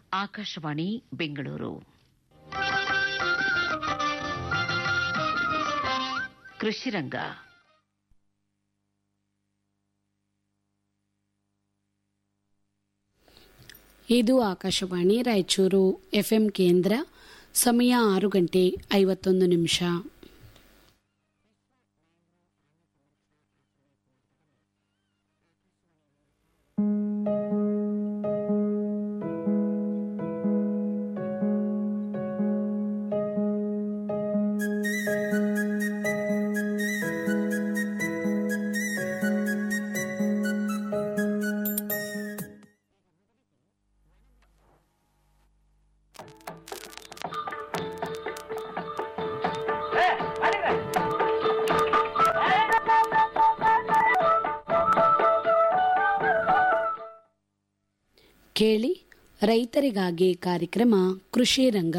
ಆಕಾಶವಾಣಿ ಬೆಂಗಳೂರು ಕೃಷಿರಂಗ ಇದು ಆಕಾಶವಾಣಿ ರಾಯಚೂರು ಎಫ್ಎಂ ಕೇಂದ್ರ ಸಮಯ ಆರು ಗಂಟೆ ಐವತ್ತೊಂದು ನಿಮಿಷ ಕೇಳಿ ರೈತರಿಗಾಗಿ ಕಾರ್ಯಕ್ರಮ ಕೃಷಿ ರಂಗ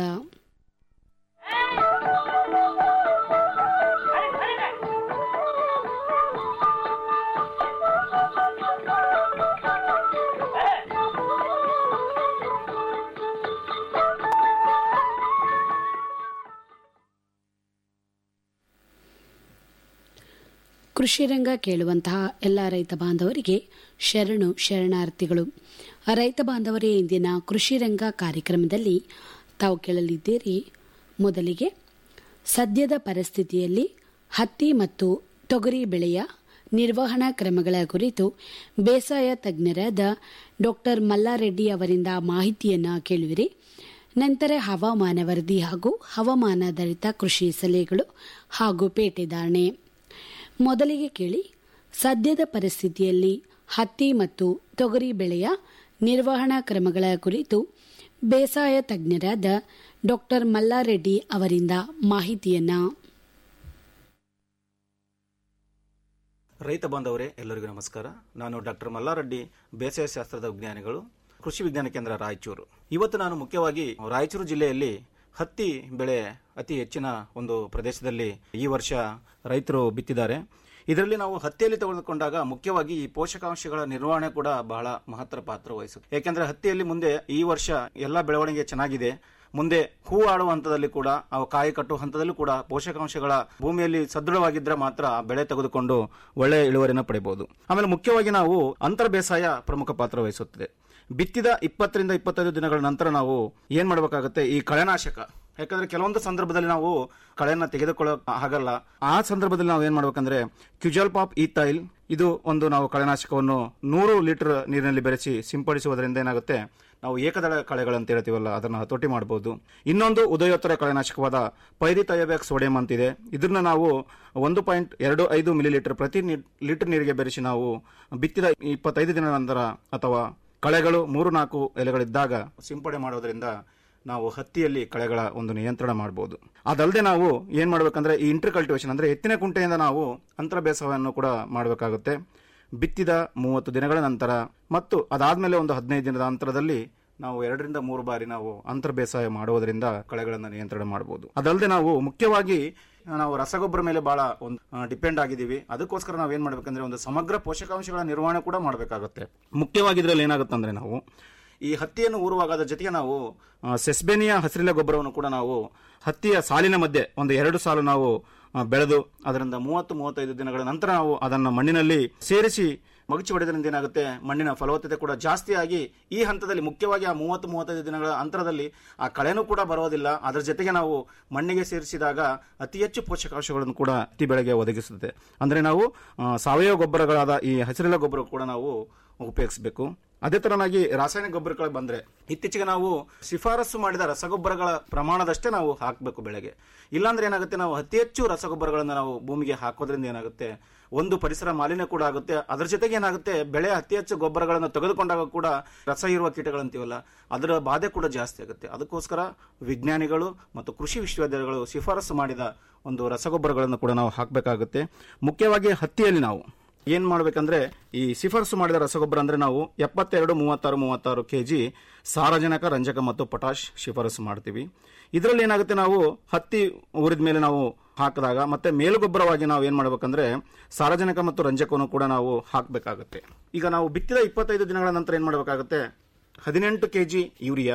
ಕೃಷಿ ರಂಗ ಕೇಳುವಂತಹ ಎಲ್ಲ ರೈತ ಬಾಂಧವರಿಗೆ ಶರಣು ಶರಣಾರ್ಥಿಗಳು ರೈತ ಬಾಂಧವರೇ ಇಂದಿನ ಕೃಷಿ ರಂಗ ಕಾರ್ಯಕ್ರಮದಲ್ಲಿ ತಾವು ಕೇಳಲಿದ್ದೀರಿ ಮೊದಲಿಗೆ ಸದ್ಯದ ಪರಿಸ್ಥಿತಿಯಲ್ಲಿ ಹತ್ತಿ ಮತ್ತು ತೊಗರಿ ಬೆಳೆಯ ನಿರ್ವಹಣಾ ಕ್ರಮಗಳ ಕುರಿತು ಬೇಸಾಯ ತಜ್ಞರಾದ ಡಾಕ್ಟರ್ ಮಲ್ಲಾರೆಡ್ಡಿ ಅವರಿಂದ ಮಾಹಿತಿಯನ್ನು ಕೇಳುವಿರಿ ನಂತರ ಹವಾಮಾನ ವರದಿ ಹಾಗೂ ಹವಾಮಾನಾಧಾರಿತ ಕೃಷಿ ಸಲಹೆಗಳು ಹಾಗೂ ಪೇಟೆದಾರಣೆ ಮೊದಲಿಗೆ ಕೇಳಿ ಸದ್ಯದ ಪರಿಸ್ಥಿತಿಯಲ್ಲಿ ಹತ್ತಿ ಮತ್ತು ತೊಗರಿ ಬೆಳೆಯ ನಿರ್ವಹಣಾ ಕ್ರಮಗಳ ಕುರಿತು ಬೇಸಾಯ ತಜ್ಞರಾದ ಡಾಕ್ಟರ್ ಮಲ್ಲಾರೆಡ್ಡಿ ಅವರಿಂದ ಮಾಹಿತಿಯನ್ನ ರೈತ ಬಾಂಧವರೇ ಎಲ್ಲರಿಗೂ ನಮಸ್ಕಾರ ನಾನು ಡಾಕ್ಟರ್ ಮಲ್ಲಾರೆಡ್ಡಿ ಬೇಸಾಯ ಶಾಸ್ತ್ರದ ವಿಜ್ಞಾನಿಗಳು ಕೃಷಿ ವಿಜ್ಞಾನ ಕೇಂದ್ರ ರಾಯಚೂರು ಇವತ್ತು ನಾನು ಮುಖ್ಯವಾಗಿ ರಾಯಚೂರು ಜಿಲ್ಲೆಯಲ್ಲಿ ಹತ್ತಿ ಬೆಳೆ ಅತಿ ಹೆಚ್ಚಿನ ಒಂದು ಪ್ರದೇಶದಲ್ಲಿ ಈ ವರ್ಷ ರೈತರು ಬಿತ್ತಿದ್ದಾರೆ ಇದರಲ್ಲಿ ನಾವು ಹತ್ತಿಯಲ್ಲಿ ತೆಗೆದುಕೊಂಡಾಗ ಮುಖ್ಯವಾಗಿ ಈ ಪೋಷಕಾಂಶಗಳ ನಿರ್ವಹಣೆ ಕೂಡ ಬಹಳ ಮಹತ್ತರ ಪಾತ್ರ ವಹಿಸುತ್ತೆ ಯಾಕೆಂದ್ರೆ ಹತ್ತಿಯಲ್ಲಿ ಮುಂದೆ ಈ ವರ್ಷ ಎಲ್ಲ ಬೆಳವಣಿಗೆ ಚೆನ್ನಾಗಿದೆ ಮುಂದೆ ಹೂ ಆಡುವ ಹಂತದಲ್ಲಿ ಕೂಡ ಅವು ಕಾಯಿ ಕಟ್ಟುವ ಹಂತದಲ್ಲೂ ಕೂಡ ಪೋಷಕಾಂಶಗಳ ಭೂಮಿಯಲ್ಲಿ ಸದೃಢವಾಗಿದ್ರೆ ಮಾತ್ರ ಬೆಳೆ ತೆಗೆದುಕೊಂಡು ಒಳ್ಳೆಯ ಇಳುವರಿಯನ್ನು ಪಡೆಯಬಹುದು ಆಮೇಲೆ ಮುಖ್ಯವಾಗಿ ನಾವು ಅಂತರ ಬೇಸಾಯ ಪ್ರಮುಖ ಪಾತ್ರ ವಹಿಸುತ್ತದೆ ಬಿತ್ತಿದ ಇಪ್ಪತ್ತರಿಂದ ಇಪ್ಪತ್ತೈದು ದಿನಗಳ ನಂತರ ನಾವು ಏನ್ ಮಾಡಬೇಕಾಗುತ್ತೆ ಈ ಕಳೆನಾಶಕ ಯಾಕಂದ್ರೆ ಕೆಲವೊಂದು ಸಂದರ್ಭದಲ್ಲಿ ನಾವು ಕಳೆಯನ್ನ ತೆಗೆದುಕೊಳ್ಳೋ ಆಗಲ್ಲ ಆ ಸಂದರ್ಭದಲ್ಲಿ ನಾವು ಏನ್ ಮಾಡ್ಬೇಕಂದ್ರೆ ಕ್ಯುಜಲ್ ಪಾಪ್ ಈಥೈಲ್ ಇದು ಒಂದು ನಾವು ಕಳೆನಾಶಕವನ್ನು ನೂರು ಲೀಟರ್ ನೀರಿನಲ್ಲಿ ಬೆರೆಸಿ ಸಿಂಪಡಿಸುವುದರಿಂದ ಏನಾಗುತ್ತೆ ನಾವು ಏಕದಳ ಕಳೆಗಳಂತ ಹೇಳ್ತೀವಲ್ಲ ಅದನ್ನು ಹತೋಟಿ ಮಾಡಬಹುದು ಇನ್ನೊಂದು ಉದಯೋತ್ತರ ಕಳೆನಾಶಕವಾದ ಪೈರಿಥಯೋಬ್ಯಾಕ್ ಸೋಡಿಯಂ ಅಂತಿದೆ ಇದನ್ನ ನಾವು ಒಂದು ಪಾಯಿಂಟ್ ಎರಡು ಐದು ಮಿಲಿ ಲೀಟರ್ ಪ್ರತಿ ನೀ- ಲೀಟರ್ ನೀರಿಗೆ ಬೆರೆಸಿ ನಾವು ಬಿತ್ತಿದ ಇಪ್ಪತ್ತೈದು ದಿನ ನಂತರ ಅಥವಾ ಕಳೆಗಳು ಮೂರು ನಾಲ್ಕು ಎಲೆಗಳಿದ್ದಾಗ ಸಿಂಪಡಣೆ ಮಾಡೋದ್ರಿಂದ ನಾವು ಹತ್ತಿಯಲ್ಲಿ ಕಳೆಗಳ ಒಂದು ನಿಯಂತ್ರಣ ಮಾಡಬಹುದು ಅದಲ್ಲದೆ ನಾವು ಏನ್ ಮಾಡ್ಬೇಕಂದ್ರೆ ಈ ಇಂಟರ್ ಕಲ್ಟಿವೇಶನ್ ಅಂದ್ರೆ ಎತ್ತಿನ ಕುಂಟೆಯಿಂದ ನಾವು ಅಂತರ ಬೇಸಾಯವನ್ನು ಕೂಡ ಮಾಡಬೇಕಾಗುತ್ತೆ ಬಿತ್ತಿದ ಮೂವತ್ತು ದಿನಗಳ ನಂತರ ಮತ್ತು ಅದಾದ್ಮೇಲೆ ಒಂದು ಹದಿನೈದು ದಿನದ ಅಂತರದಲ್ಲಿ ನಾವು ಎರಡರಿಂದ ಮೂರು ಬಾರಿ ನಾವು ಅಂತರ ಬೇಸಾಯ ಮಾಡುವುದರಿಂದ ಕಳೆಗಳನ್ನು ನಿಯಂತ್ರಣ ಮಾಡಬಹುದು ಅದಲ್ಲದೆ ನಾವು ಮುಖ್ಯವಾಗಿ ನಾವು ರಸಗೊಬ್ಬರ ಮೇಲೆ ಬಹಳ ಒಂದು ಡಿಪೆಂಡ್ ಆಗಿದ್ದೀವಿ ಅದಕ್ಕೋಸ್ಕರ ನಾವು ಏನ್ ಮಾಡ್ಬೇಕಂದ್ರೆ ಒಂದು ಸಮಗ್ರ ಪೋಷಕಾಂಶಗಳ ನಿರ್ವಹಣೆ ಕೂಡ ಮಾಡಬೇಕಾಗುತ್ತೆ ಮುಖ್ಯವಾಗಿ ಇದರಲ್ಲಿ ಏನಾಗುತ್ತಂದ್ರೆ ನಾವು ಈ ಹತ್ತಿಯನ್ನು ಊರುವಾಗ ಅದರ ಜೊತೆಗೆ ನಾವು ಆ, ಸೆಸ್ಬೇನಿಯಾ ಹಸಿರಿನ ಗೊಬ್ಬರವನ್ನು ಕೂಡ ನಾವು ಹತ್ತಿಯ ಸಾಲಿನ ಮಧ್ಯೆ ಒಂದು ಎರಡು ಸಾಲು ನಾವು ಆ, ಬೆಳೆದು ಅದರಿಂದ ಮೂವತ್ತು ಮೂವತ್ತೈದು ದಿನಗಳ ನಂತರ ನಾವು ಅದನ್ನು ಮಣ್ಣಿನಲ್ಲಿ ಸೇರಿಸಿ ಮಗಚಿ ಹೊಡೆದ್ರಿಂದ ಏನಾಗುತ್ತೆ ಮಣ್ಣಿನ ಫಲವತ್ತತೆ ಕೂಡ ಜಾಸ್ತಿ ಆಗಿ ಈ ಹಂತದಲ್ಲಿ ಮುಖ್ಯವಾಗಿ ಆ ಮೂವತ್ತು ಮೂವತ್ತೈದು ದಿನಗಳ ಅಂತರದಲ್ಲಿ ಆ ಕಳೆನೂ ಕೂಡ ಬರೋದಿಲ್ಲ ಅದರ ಜೊತೆಗೆ ನಾವು ಮಣ್ಣಿಗೆ ಸೇರಿಸಿದಾಗ ಅತಿ ಹೆಚ್ಚು ಪೋಷಕಾಂಶಗಳನ್ನು ಕೂಡ ಹತ್ತಿ ಬೆಳೆಗೆ ಒದಗಿಸುತ್ತದೆ ಅಂದ್ರೆ ನಾವು ಆ, ಸಾವಯವ ಗೊಬ್ಬರಗಳಾದ ಈ ಹಸಿರೆಲೆ ಗೊಬ್ಬರ ಕೂಡ ನಾವು ಉಪಯೋಗಿಸಬೇಕು ಅದೇ ತರನಾಗಿ ರಾಸಾಯನಿಕ ಗೊಬ್ಬರಗಳು ಬಂದ್ರೆ ಇತ್ತೀಚೆಗೆ ನಾವು ಶಿಫಾರಸು ಮಾಡಿದ ರಸಗೊಬ್ಬರಗಳ ಪ್ರಮಾಣದಷ್ಟೇ ನಾವು ಹಾಕಬೇಕು ಬೆಳೆಗೆ ಇಲ್ಲಾಂದ್ರೆ ಏನಾಗುತ್ತೆ ನಾವು ಅತಿ ಹೆಚ್ಚು ರಸಗೊಬ್ಬರಗಳನ್ನು ನಾವು ಭೂಮಿಗೆ ಹಾಕೋದ್ರಿಂದ ಏನಾಗುತ್ತೆ ಒಂದು ಪರಿಸರ ಮಾಲಿನ್ಯ ಕೂಡ ಆಗುತ್ತೆ ಅದರ ಜೊತೆಗೆ ಏನಾಗುತ್ತೆ ಬೆಳೆ ಅತಿ ಹೆಚ್ಚು ಗೊಬ್ಬರಗಳನ್ನು ತೆಗೆದುಕೊಂಡಾಗ ಕೂಡ ರಸ ಇರುವ ಕೀಟಗಳಂತೀವಲ್ಲ ಅದರ ಬಾಧೆ ಕೂಡ ಜಾಸ್ತಿ ಆಗುತ್ತೆ ಅದಕ್ಕೋಸ್ಕರ ವಿಜ್ಞಾನಿಗಳು ಮತ್ತು ಕೃಷಿ ವಿಶ್ವವಿದ್ಯಾಲಯಗಳು ಶಿಫಾರಸು ಮಾಡಿದ ಒಂದು ರಸಗೊಬ್ಬರಗಳನ್ನು ಕೂಡ ನಾವು ಹಾಕಬೇಕಾಗುತ್ತೆ ಮುಖ್ಯವಾಗಿ ಹತ್ತಿಯಲ್ಲಿ ನಾವು ಏನ್ ಮಾಡ್ಬೇಕಂದ್ರೆ ಈ ಶಿಫಾರಸು ಮಾಡಿದ ರಸಗೊಬ್ಬರ ಅಂದ್ರೆ ನಾವು ಎಪ್ಪತ್ತೆರಡು ಮೂವತ್ತಾರು ಮೂವತ್ತಾರು ಕೆಜಿ ಸಾರಜನಕ ರಂಜಕ ಮತ್ತು ಪೊಟಾಶ್ ಶಿಫಾರಸು ಮಾಡ್ತೀವಿ ಇದರಲ್ಲಿ ಏನಾಗುತ್ತೆ ನಾವು ಹತ್ತಿ ಊರಿದ ಮೇಲೆ ನಾವು ಹಾಕಿದಾಗ ಮತ್ತೆ ಮೇಲುಗೊಬ್ಬರವಾಗಿ ನಾವು ಏನ್ ಮಾಡ್ಬೇಕಂದ್ರೆ ಸಾರಜನಕ ಮತ್ತು ರಂಜಕವನ್ನು ಕೂಡ ನಾವು ಹಾಕಬೇಕಾಗುತ್ತೆ ಈಗ ನಾವು ಬಿತ್ತಿದ ಇಪ್ಪತ್ತೈದು ದಿನಗಳ ನಂತರ ಏನ್ ಮಾಡಬೇಕಾಗುತ್ತೆ ಹದಿನೆಂಟು ಕೆಜಿ ಯೂರಿಯಾ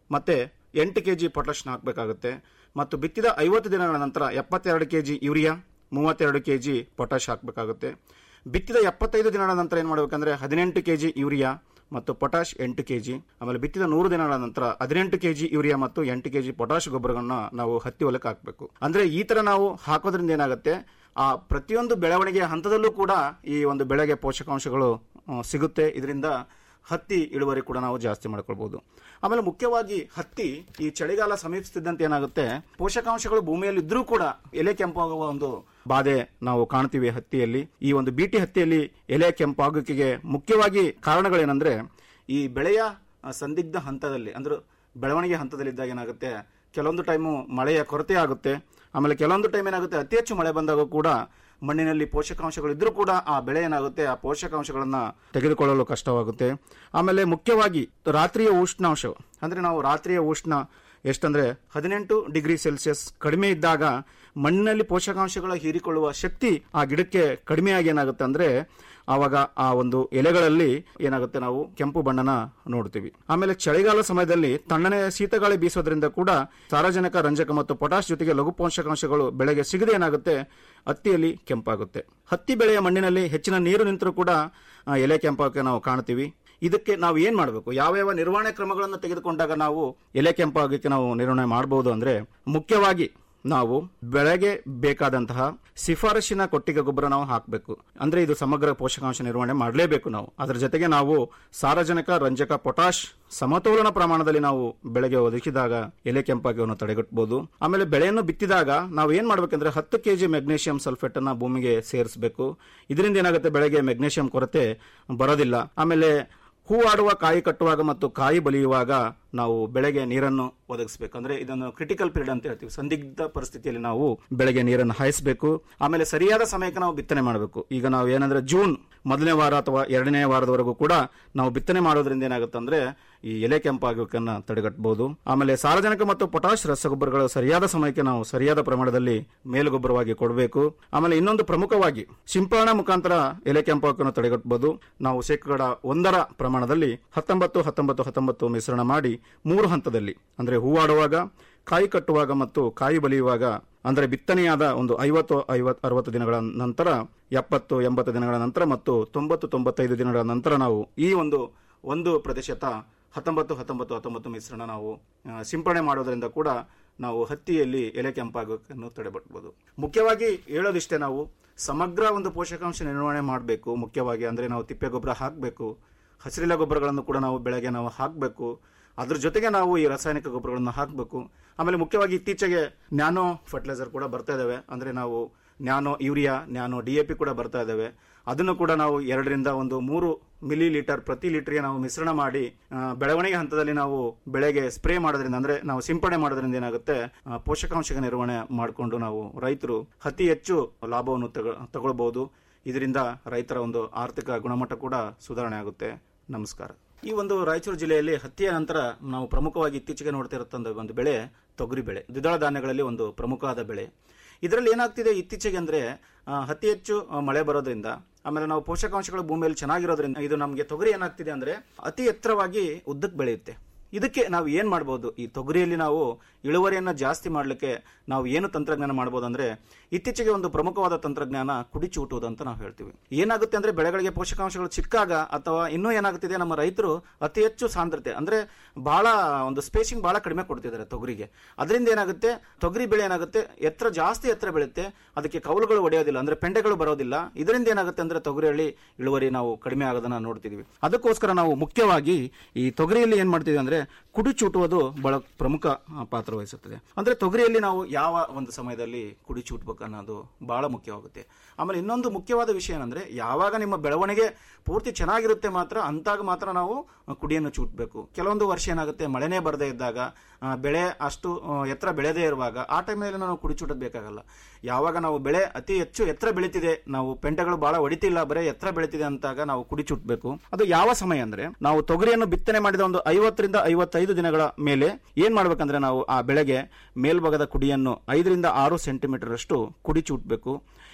ಮತ್ತೆ ಎಂಟು ಕೆಜಿ ಪೊಟ್ಯಾಷ್ ಹಾಕಬೇಕಾಗುತ್ತೆ ಮತ್ತು ಬಿತ್ತಿದ ಐವತ್ತು ದಿನಗಳ ನಂತರ ಎಪ್ಪತ್ತೆರಡು ಕೆಜಿ ಯೂರಿಯಾ ಮೂವತ್ತೆರಡು ಕೆಜಿ ಪೊಟ್ಯಾಷ್ ಹಾಕಬೇಕಾಗುತ್ತೆ ಬಿತ್ತಿದ ಎಪ್ಪತ್ತೈದು ದಿನಗಳ ನಂತರ ಏನು ಮಾಡಬೇಕಂದ್ರೆ ಹದಿನೆಂಟು ಕೆಜಿ ಯೂರಿಯಾ ಮತ್ತು ಪೊಟ್ಯಾಷ್ ಎಂಟು ಕೆಜಿ ಆಮೇಲೆ ಬಿತ್ತಿದ ನೂರು ದಿನಗಳ ನಂತರ ಹದಿನೆಂಟು ಕೆಜಿ ಯೂರಿಯಾ ಮತ್ತು ಎಂಟು ಕೆಜಿ ಪೊಟ್ಯಾಷ್ ಗೊಬ್ಬರಗಳನ್ನ ನಾವು ಹತ್ತಿ ಹೊಲಕ್ಕೆ ಹಾಕಬೇಕು ಅಂದ್ರೆ ಈ ತರ ನಾವು ಹಾಕೋದ್ರಿಂದ ಏನಾಗುತ್ತೆ ಆ ಪ್ರತಿಯೊಂದು ಬೆಳವಣಿಗೆಯ ಹಂತದಲ್ಲೂ ಕೂಡ ಈ ಒಂದು ಬೆಳೆಗೆ ಪೋಷಕಾಂಶಗಳು ಆ, ಸಿಗುತ್ತೆ ಇದರಿಂದ ಹತ್ತಿ ಇಳುವರಿ ಕೂಡ ನಾವು ಜಾಸ್ತಿ ಮಾಡ್ಕೊಳ್ಬಹುದು ಆಮೇಲೆ ಮುಖ್ಯವಾಗಿ ಹತ್ತಿ ಈ ಚಳಿಗಾಲ ಸಮೀಪಿಸುತ್ತಿದ್ದಂತೆ ಏನಾಗುತ್ತೆ ಪೋಷಕಾಂಶಗಳು ಭೂಮಿಯಲ್ಲಿ ಇದ್ರೂ ಕೂಡ ಎಲೆ ಕೆಂಪಾಗುವ ಒಂದು ಬಾಧೆ ನಾವು ಕಾಣ್ತೀವಿ ಹತ್ತಿಯಲ್ಲಿ ಈ ಒಂದು ಬೀಟಿ ಹತ್ತಿಯಲ್ಲಿ ಎಲೆ ಕೆಂಪಾಗುವಿಕೆಗೆ ಮುಖ್ಯವಾಗಿ ಕಾರಣಗಳೇನೆಂದ್ರೆ ಈ ಬೆಳೆಯ ಆ, ಸಂದಿಗ್ಧ ಹಂತದಲ್ಲಿ ಅಂದ್ರೆ ಬೆಳವಣಿಗೆ ಹಂತದಲ್ಲಿದ್ದಾಗ ಏನಾಗುತ್ತೆ ಕೆಲವೊಂದು ಟೈಮು ಮಳೆಯ ಕೊರತೆ ಆಗುತ್ತೆ ಆಮೇಲೆ ಕೆಲವೊಂದು ಟೈಮ್ ಏನಾಗುತ್ತೆ ಅತಿ ಹೆಚ್ಚು ಮಳೆ ಬಂದಾಗ ಕೂಡ ಮಣ್ಣಿನಲ್ಲಿ ಪೋಷಕಾಂಶಗಳು ಇದ್ರೂ ಕೂಡ ಆ ಬೆಳೆ ಏನಾಗುತ್ತೆ ಆ ಪೋಷಕಾಂಶಗಳನ್ನ ತೆಗೆದುಕೊಳ್ಳಲು ಕಷ್ಟವಾಗುತ್ತೆ ಆಮೇಲೆ ಮುಖ್ಯವಾಗಿ ರಾತ್ರಿಯ ಉಷ್ಣಾಂಶ ಅಂದ್ರೆ ನಾವು ರಾತ್ರಿಯ ಉಷ್ಣ ಎಷ್ಟಂದ್ರೆ ಹದಿನೆಂಟು ಡಿಗ್ರಿ ಸೆಲ್ಸಿಯಸ್ ಕಡಿಮೆ ಇದ್ದಾಗ ಮಣ್ಣಿನಲ್ಲಿ ಪೋಷಕಾಂಶಗಳ ಹೀರಿಕೊಳ್ಳುವ ಶಕ್ತಿ ಆ ಗಿಡಕ್ಕೆ ಕಡಿಮೆಯಾಗಿ ಏನಾಗುತ್ತೆ ಅಂದ್ರೆ ಆವಾಗ ಆ ಒಂದು ಎಲೆಗಳಲ್ಲಿ ಏನಾಗುತ್ತೆ ನಾವು ಕೆಂಪು ಬಣ್ಣನ ನೋಡ್ತೀವಿ ಆಮೇಲೆ ಚಳಿಗಾಲ ಸಮಯದಲ್ಲಿ ತಣ್ಣನೆ ಶೀತಗಾಳಿ ಬೀಸೋದ್ರಿಂದ ಕೂಡ ಸಾರಜನಕ ರಂಜಕ ಮತ್ತು ಪೊಟಾಶ್ ಜೊತೆಗೆ ಲಘು ಪೋಷಕಾಂಶಗಳು ಬೆಳೆಗೆ ಸಿಗದೆ ಏನಾಗುತ್ತೆ ಹತ್ತಿಯಲ್ಲಿ ಕೆಂಪಾಗುತ್ತೆ ಹತ್ತಿ ಬೆಳೆಯ ಮಣ್ಣಿನಲ್ಲಿ ಹೆಚ್ಚಿನ ನೀರು ನಿಂತರೂ ಕೂಡ ಆ, ಎಲೆ ಕೆಂಪಾಗಕ್ಕೆ ನಾವು ಕಾಣ್ತೀವಿ ಇದಕ್ಕೆ ನಾವು ಏನ್ ಮಾಡಬೇಕು ಯಾವ ಯಾವ ನಿರ್ವಹಣೆ ಕ್ರಮಗಳನ್ನು ತೆಗೆದುಕೊಂಡಾಗ ನಾವು ಎಲೆ ಕೆಂಪಾಗಕ್ಕೆ ನಾವು ನಿರ್ವಹಣೆ ಮಾಡಬಹುದು ಅಂದ್ರೆ ಮುಖ್ಯವಾಗಿ ನಾವು ಬೆಳೆಗೆ ಬೇಕಾದಂತಹ ಶಿಫಾರಸಿನ ಕೊಟ್ಟಿಗೆ ಗೊಬ್ಬರ ನಾವು ಹಾಕಬೇಕು ಅಂದ್ರೆ ಇದು ಸಮಗ್ರ ಪೋಷಕಾಂಶ ನಿರ್ವಹಣೆ ಮಾಡಲೇಬೇಕು ನಾವು ಅದರ ಜೊತೆಗೆ ನಾವು ಸಾರಜನಕ ರಂಜಕ ಪೊಟಾಷ್ ಸಮತೋಲನ ಪ್ರಮಾಣದಲ್ಲಿ ನಾವು ಬೆಳೆಗೆ ಒದಗಿಸಿದಾಗ ಎಲೆ ಕೆಂಪಾಗಿವನ್ನು ತಡೆಗಟ್ಟಬಹುದು ಆಮೇಲೆ ಬೆಳೆಯನ್ನು ಬಿತ್ತಿದಾಗ ನಾವು ಏನ್ ಮಾಡ್ಬೇಕಂದ್ರೆ ಹತ್ತು ಕೆಜಿ ಮೆಗ್ನೀಷಿಯಂ ಸಲ್ಫೇಟ್ ಅನ್ನ ಭೂಮಿಗೆ ಸೇರಿಸಬೇಕು ಇದರಿಂದ ಏನಾಗುತ್ತೆ ಬೆಳೆಗೆ ಮೆಗ್ನೀಷಿಯಂ ಕೊರತೆ ಬರೋದಿಲ್ಲ ಆಮೇಲೆ ಹೂವಾಡುವ ಕಾಯಿ ಕಟ್ಟುವಾಗ ಮತ್ತು ಕಾಯಿ ಬಲಿಯುವಾಗ ನಾವು ಬೆಳೆಗೆ ನೀರನ್ನು ಒದಗಿಸಬೇಕು ಅಂದ್ರೆ ಇದನ್ನು ಕ್ರಿಟಿಕಲ್ ಪೀರಿಯಡ್ ಅಂತ ಹೇಳ್ತೀವಿ ಸಂದಿಗ್ಧ ಪರಿಸ್ಥಿತಿಯಲ್ಲಿ ನಾವು ಬೆಳೆಗೆ ನೀರನ್ನು ಹಾಯಿಸಬೇಕು ಆಮೇಲೆ ಸರಿಯಾದ ಸಮಯಕ್ಕೆ ನಾವು ಬಿತ್ತನೆ ಮಾಡಬೇಕು ಈಗ ನಾವು ಏನಂದ್ರೆ ಜೂನ್ ಮೊದಲನೇ ವಾರ ಅಥವಾ ಎರಡನೇ ವಾರದವರೆಗೂ ಕೂಡ ನಾವು ಬಿತ್ತನೆ ಮಾಡೋದ್ರಿಂದ ಏನಾಗುತ್ತೆ ಅಂದ್ರೆ ಈ ಎಲೆ ಕೆಂಪಾಗೋಕನ್ನ ತಡೆಗಟ್ಟಬಹುದು ಆಮೇಲೆ ಸಾರಜನಕ ಮತ್ತು ಪೊಟಾಶ್ ರಸಗೊಬ್ಬರಗಳು ಸರಿಯಾದ ಸಮಯಕ್ಕೆ ನಾವು ಸರಿಯಾದ ಪ್ರಮಾಣದಲ್ಲಿ ಮೇಲುಗೊಬ್ಬರವಾಗಿ ಕೊಡಬೇಕು ಆಮೇಲೆ ಇನ್ನೊಂದು ಪ್ರಮುಖವಾಗಿ ಸಿಂಪರಣಾ ಮುಖಾಂತರ ಎಲೆ ಕೆಂಪಾಗೋಕನ್ನು ತಡೆಗಟ್ಟಬಹುದು ನಾವು ಶೇಕಡ ಒಂದರ ಪ್ರಮಾಣದಲ್ಲಿ ಹತ್ತೊಂಬತ್ತು ಹತ್ತೊಂಬತ್ತು ಹತ್ತೊಂಬತ್ತು ಮಿಶ್ರಣ ಮಾಡಿ ಮೂರು ಹಂತದಲ್ಲಿ ಅಂದ್ರೆ ಹೂವಾಡುವಾಗ ಕಾಯಿ ಕಟ್ಟುವಾಗ ಮತ್ತು ಕಾಯಿ ಬಲಿಯುವಾಗ ಅಂದ್ರೆ ಬಿತ್ತನೆಯಾದ ಒಂದು ಐವತ್ತು ಐವತ್ತು ಅರವತ್ತು ದಿನಗಳ ನಂತರ ಎಪ್ಪತ್ತು ಎಂಬತ್ತು ದಿನಗಳ ನಂತರ ಮತ್ತು ತೊಂಬತ್ತು ತೊಂಬತ್ತೈದು ದಿನಗಳ ನಂತರ ನಾವು ಈ ಒಂದು ಒಂದು ಪ್ರತಿಶತ ಹತ್ತೊಂಬತ್ತು ಹತ್ತೊಂಬತ್ತು ಹತ್ತೊಂಬತ್ತು ಮಿಶ್ರಣ ನಾವು ಆ, ಸಿಂಪಡಣೆ ಮಾಡೋದ್ರಿಂದ ಕೂಡ ನಾವು ಹತ್ತಿಯಲ್ಲಿ ಎಲೆ ಕೆಂಪಾಗೋಕನ್ನು ತಡೆಗಟ್ಟಬಹುದು ಮುಖ್ಯವಾಗಿ ಹೇಳೋದಿಷ್ಟೇ ನಾವು ಸಮಗ್ರ ಒಂದು ಪೋಷಕಾಂಶ ನಿರ್ವಹಣೆ ಮಾಡಬೇಕು ಮುಖ್ಯವಾಗಿ ಅಂದ್ರೆ ನಾವು ತಿಪ್ಪೆ ಗೊಬ್ಬರ ಹಾಕಬೇಕು ಹಸಿರಿಲ ಗೊಬ್ಬರಗಳನ್ನು ಕೂಡ ನಾವು ಬೆಳೆಗೆ ನಾವು ಹಾಕಬೇಕು ಅದ್ರ ಜೊತೆಗೆ ನಾವು ಈ ರಾಸಾಯನಿಕ ಗೊಬ್ಬರಗಳನ್ನು ಹಾಕಬೇಕು ಆಮೇಲೆ ಮುಖ್ಯವಾಗಿ ಇತ್ತೀಚೆಗೆ ನ್ಯಾನೋ ಫರ್ಟಿಲೈಸರ್ ಕೂಡ ಬರ್ತಾ ಇದಾವೆ ಅಂದ್ರೆ ನಾವು nano urea nano D A P ಕೂಡ ಬರ್ತಾ ಇದಾವೆ ಅದನ್ನು ಕೂಡ ನಾವು ಎರಡರಿಂದ ಒಂದು ಮೂರು ಮಿಲಿ ಲೀಟರ್ ಪ್ರತಿ ಲೀಟರ್ಗೆ ನಾವು ಮಿಶ್ರಣ ಮಾಡಿ ಆ, ಬೆಳವಣಿಗೆ ಹಂತದಲ್ಲಿ ನಾವು ಬೆಳೆಗೆ ಸ್ಪ್ರೇ ಮಾಡೋದ್ರಿಂದ ಅಂದ್ರೆ ನಾವು ಸಿಂಪಡಣೆ ಮಾಡೋದ್ರಿಂದ ಏನಾಗುತ್ತೆ ಆ, ಪೋಷಕಾಂಶ ನಿರ್ವಹಣೆ ಮಾಡಿಕೊಂಡು ನಾವು ರೈತರು ಅತಿ ಹೆಚ್ಚು ಲಾಭವನ್ನು ತಗ ತಗೊಳ್ಬಹುದು ಇದರಿಂದ ರೈತರ ಒಂದು ಆರ್ಥಿಕ ಗುಣಮಟ್ಟ ಕೂಡ ಸುಧಾರಣೆ ಆಗುತ್ತೆ ನಮಸ್ಕಾರ ಈ ಒಂದು ರಾಯಚೂರು ಜಿಲ್ಲೆಯಲ್ಲಿ ಹತ್ತಿಯ ನಂತರ ನಾವು ಪ್ರಮುಖವಾಗಿ ಇತ್ತೀಚೆಗೆ ನೋಡ್ತಾ ಇರುತ್ತಂತ ಒಂದು ಬೆಳೆ ತೊಗರಿ ಬೆಳೆ ದ್ವಿದಳ ಧಾನ್ಯಗಳಲ್ಲಿ ಒಂದು ಪ್ರಮುಖವಾದ ಬೆಳೆ ಇದರಲ್ಲಿ ಏನಾಗ್ತಿದೆ ಇತ್ತೀಚೆಗೆ ಅಂದ್ರೆ ಆ, ಅತಿ ಹೆಚ್ಚು ಆ, ಮಳೆ ಬರೋದ್ರಿಂದ ಆಮೇಲೆ ನಾವು ಪೋಷಕಾಂಶಗಳು ಭೂಮಿಯಲ್ಲಿ ಚೆನ್ನಾಗಿರೋದ್ರಿಂದ ಇದು ನಮಗೆ ತೊಗರಿ ಏನಾಗ್ತಿದೆ ಅಂದ್ರೆ ಅತಿ ಎತ್ತರವಾಗಿ ಉದ್ದಕ್ಕೆ ಬೆಳೆಯುತ್ತೆ ಇದಕ್ಕೆ ನಾವು ಏನ್ ಮಾಡ್ಬೋದು ಈ ತೊಗರಿಯಲ್ಲಿ ನಾವು ಇಳುವರಿಯನ್ನ ಜಾಸ್ತಿ ಮಾಡಲಿಕ್ಕೆ ನಾವು ಏನು ತಂತ್ರಜ್ಞಾನ ಮಾಡ್ಬೋದು ಅಂದ್ರೆ ಇತ್ತೀಚೆಗೆ ಒಂದು ಪ್ರಮುಖವಾದ ತಂತ್ರಜ್ಞಾನ ಕುಡಿಚೂಟುವುದು ಅಂತ ನಾವು ಹೇಳ್ತೀವಿ ಏನಾಗುತ್ತೆ ಅಂದ್ರೆ ಬೆಳೆಗಳಿಗೆ ಪೋಷಕಾಂಶಗಳು ಸಿಕ್ಕಾಗ ಅಥವಾ ಇನ್ನೂ ಏನಾಗುತ್ತಿದೆ ನಮ್ಮ ರೈತರು ಅತಿ ಹೆಚ್ಚು ಸಾಂದ್ರತೆ ಅಂದ್ರೆ ಬಹಳ ಒಂದು ಸ್ಪೇಸಿಂಗ್ ಬಹಳ ಕಡಿಮೆ ಕೊಡ್ತಿದ್ದಾರೆ ತೊಗರಿಗೆ ಅದರಿಂದ ಏನಾಗುತ್ತೆ ತೊಗರಿ ಬೆಳೆ ಏನಾಗುತ್ತೆ ಎತ್ತರ ಜಾಸ್ತಿ ಎತ್ತರ ಬೆಳೆಯುತ್ತೆ ಅದಕ್ಕೆ ಕೌಲುಗಳು ಒಡೆಯೋದಿಲ್ಲ ಅಂದ್ರೆ ಪೆಂಡೆಗಳು ಬರೋದಿಲ್ಲ ಇದರಿಂದ ಏನಾಗುತ್ತೆ ಅಂದ್ರೆ ತೊಗರಿಯಲ್ಲಿ ಇಳುವರಿ ನಾವು ಕಡಿಮೆ ಆಗೋದನ್ನ ನೋಡ್ತಿದೀವಿ ಅದಕ್ಕೋಸ್ಕರ ನಾವು ಮುಖ್ಯವಾಗಿ ಈ ತೊಗರಿಯಲ್ಲಿ ಏನ್ ಮಾಡ್ತೀವಿ ಅಂದ್ರೆ ಕುಡಿ ಚೂಟುವುದು ಬಹಳ ಪ್ರಮುಖ ಆ, ಪಾತ್ರ ವಹಿಸುತ್ತದೆ ಅಂದ್ರೆ ತೊಗರಿಯಲ್ಲಿ ನಾವು ಯಾವ ಒಂದು ಸಮಯದಲ್ಲಿ ಕುಡಿ ಚೂಟ್ಬೇಕು ಅನ್ನೋದು ಬಹಳ ಮುಖ್ಯವಾಗುತ್ತೆ ಆಮೇಲೆ ಇನ್ನೊಂದು ಮುಖ್ಯವಾದ ವಿಷಯ ಏನಂದ್ರೆ ಯಾವಾಗ ನಿಮ್ಮ ಬೆಳವಣಿಗೆ ಪೂರ್ತಿ ಚೆನ್ನಾಗಿರುತ್ತೆ ಮಾತ್ರ ಅಂತಾಗ ಮಾತ್ರ ನಾವು ಆ, ಕುಡಿಯನ್ನು ಚೂಟ್ಬೇಕು ಕೆಲವೊಂದು ವರ್ಷ ಏನಾಗುತ್ತೆ ಮಳೆನೇ ಬರದೇ ಇದ್ದಾಗ ಆ, ಬೆಳೆ ಅಷ್ಟು ಆ, ಎತ್ತರ ಬೆಳೆದೇ ಇರುವಾಗ ಆ ಟೈಮಲ್ಲಿ ನಾವು ಕುಡಿ ಚೂಟೋದು ಬೇಕಾಗಲ್ಲ ಯಾವಾಗ ನಾವು ಬೆಳೆ ಅತಿ ಹೆಚ್ಚು ಎತ್ತರ ಬೆಳೀತಿದೆ ನಾವು ಪೆಂಟೆಗಳು ಬಹಳ ಹೊಡಿತಿಲ್ಲ ಬರೀ ಎತ್ತರ ಬೆಳೀತಿದೆ ಅಂತಾಗ ನಾವು ಕುಡಿ ಚುಟ್ಬೇಕು ಅದು ಯಾವ ಸಮಯ ಅಂದ್ರೆ ನಾವು ತೊಗರಿಯನ್ನು ಬಿತ್ತನೆ ಮಾಡಿದ ಒಂದು ಐವತ್ತರಿಂದ ಐವತ್ತೈದು ದಿನಗಳ ಮೇಲೆ ಏನ್ ಮಾಡ್ಬೇಕಂದ್ರೆ ನಾವು ಆ ಬೆಳೆಗೆ ಮೇಲ್ಭಾಗದ ಕುಡಿಯನ್ನು ಐದರಿಂದ ಆರು ಸೆಂಟಿಮೀಟರ್ ಅಷ್ಟು ಕುಡಿ ಚೂಟ್ಬೇಕು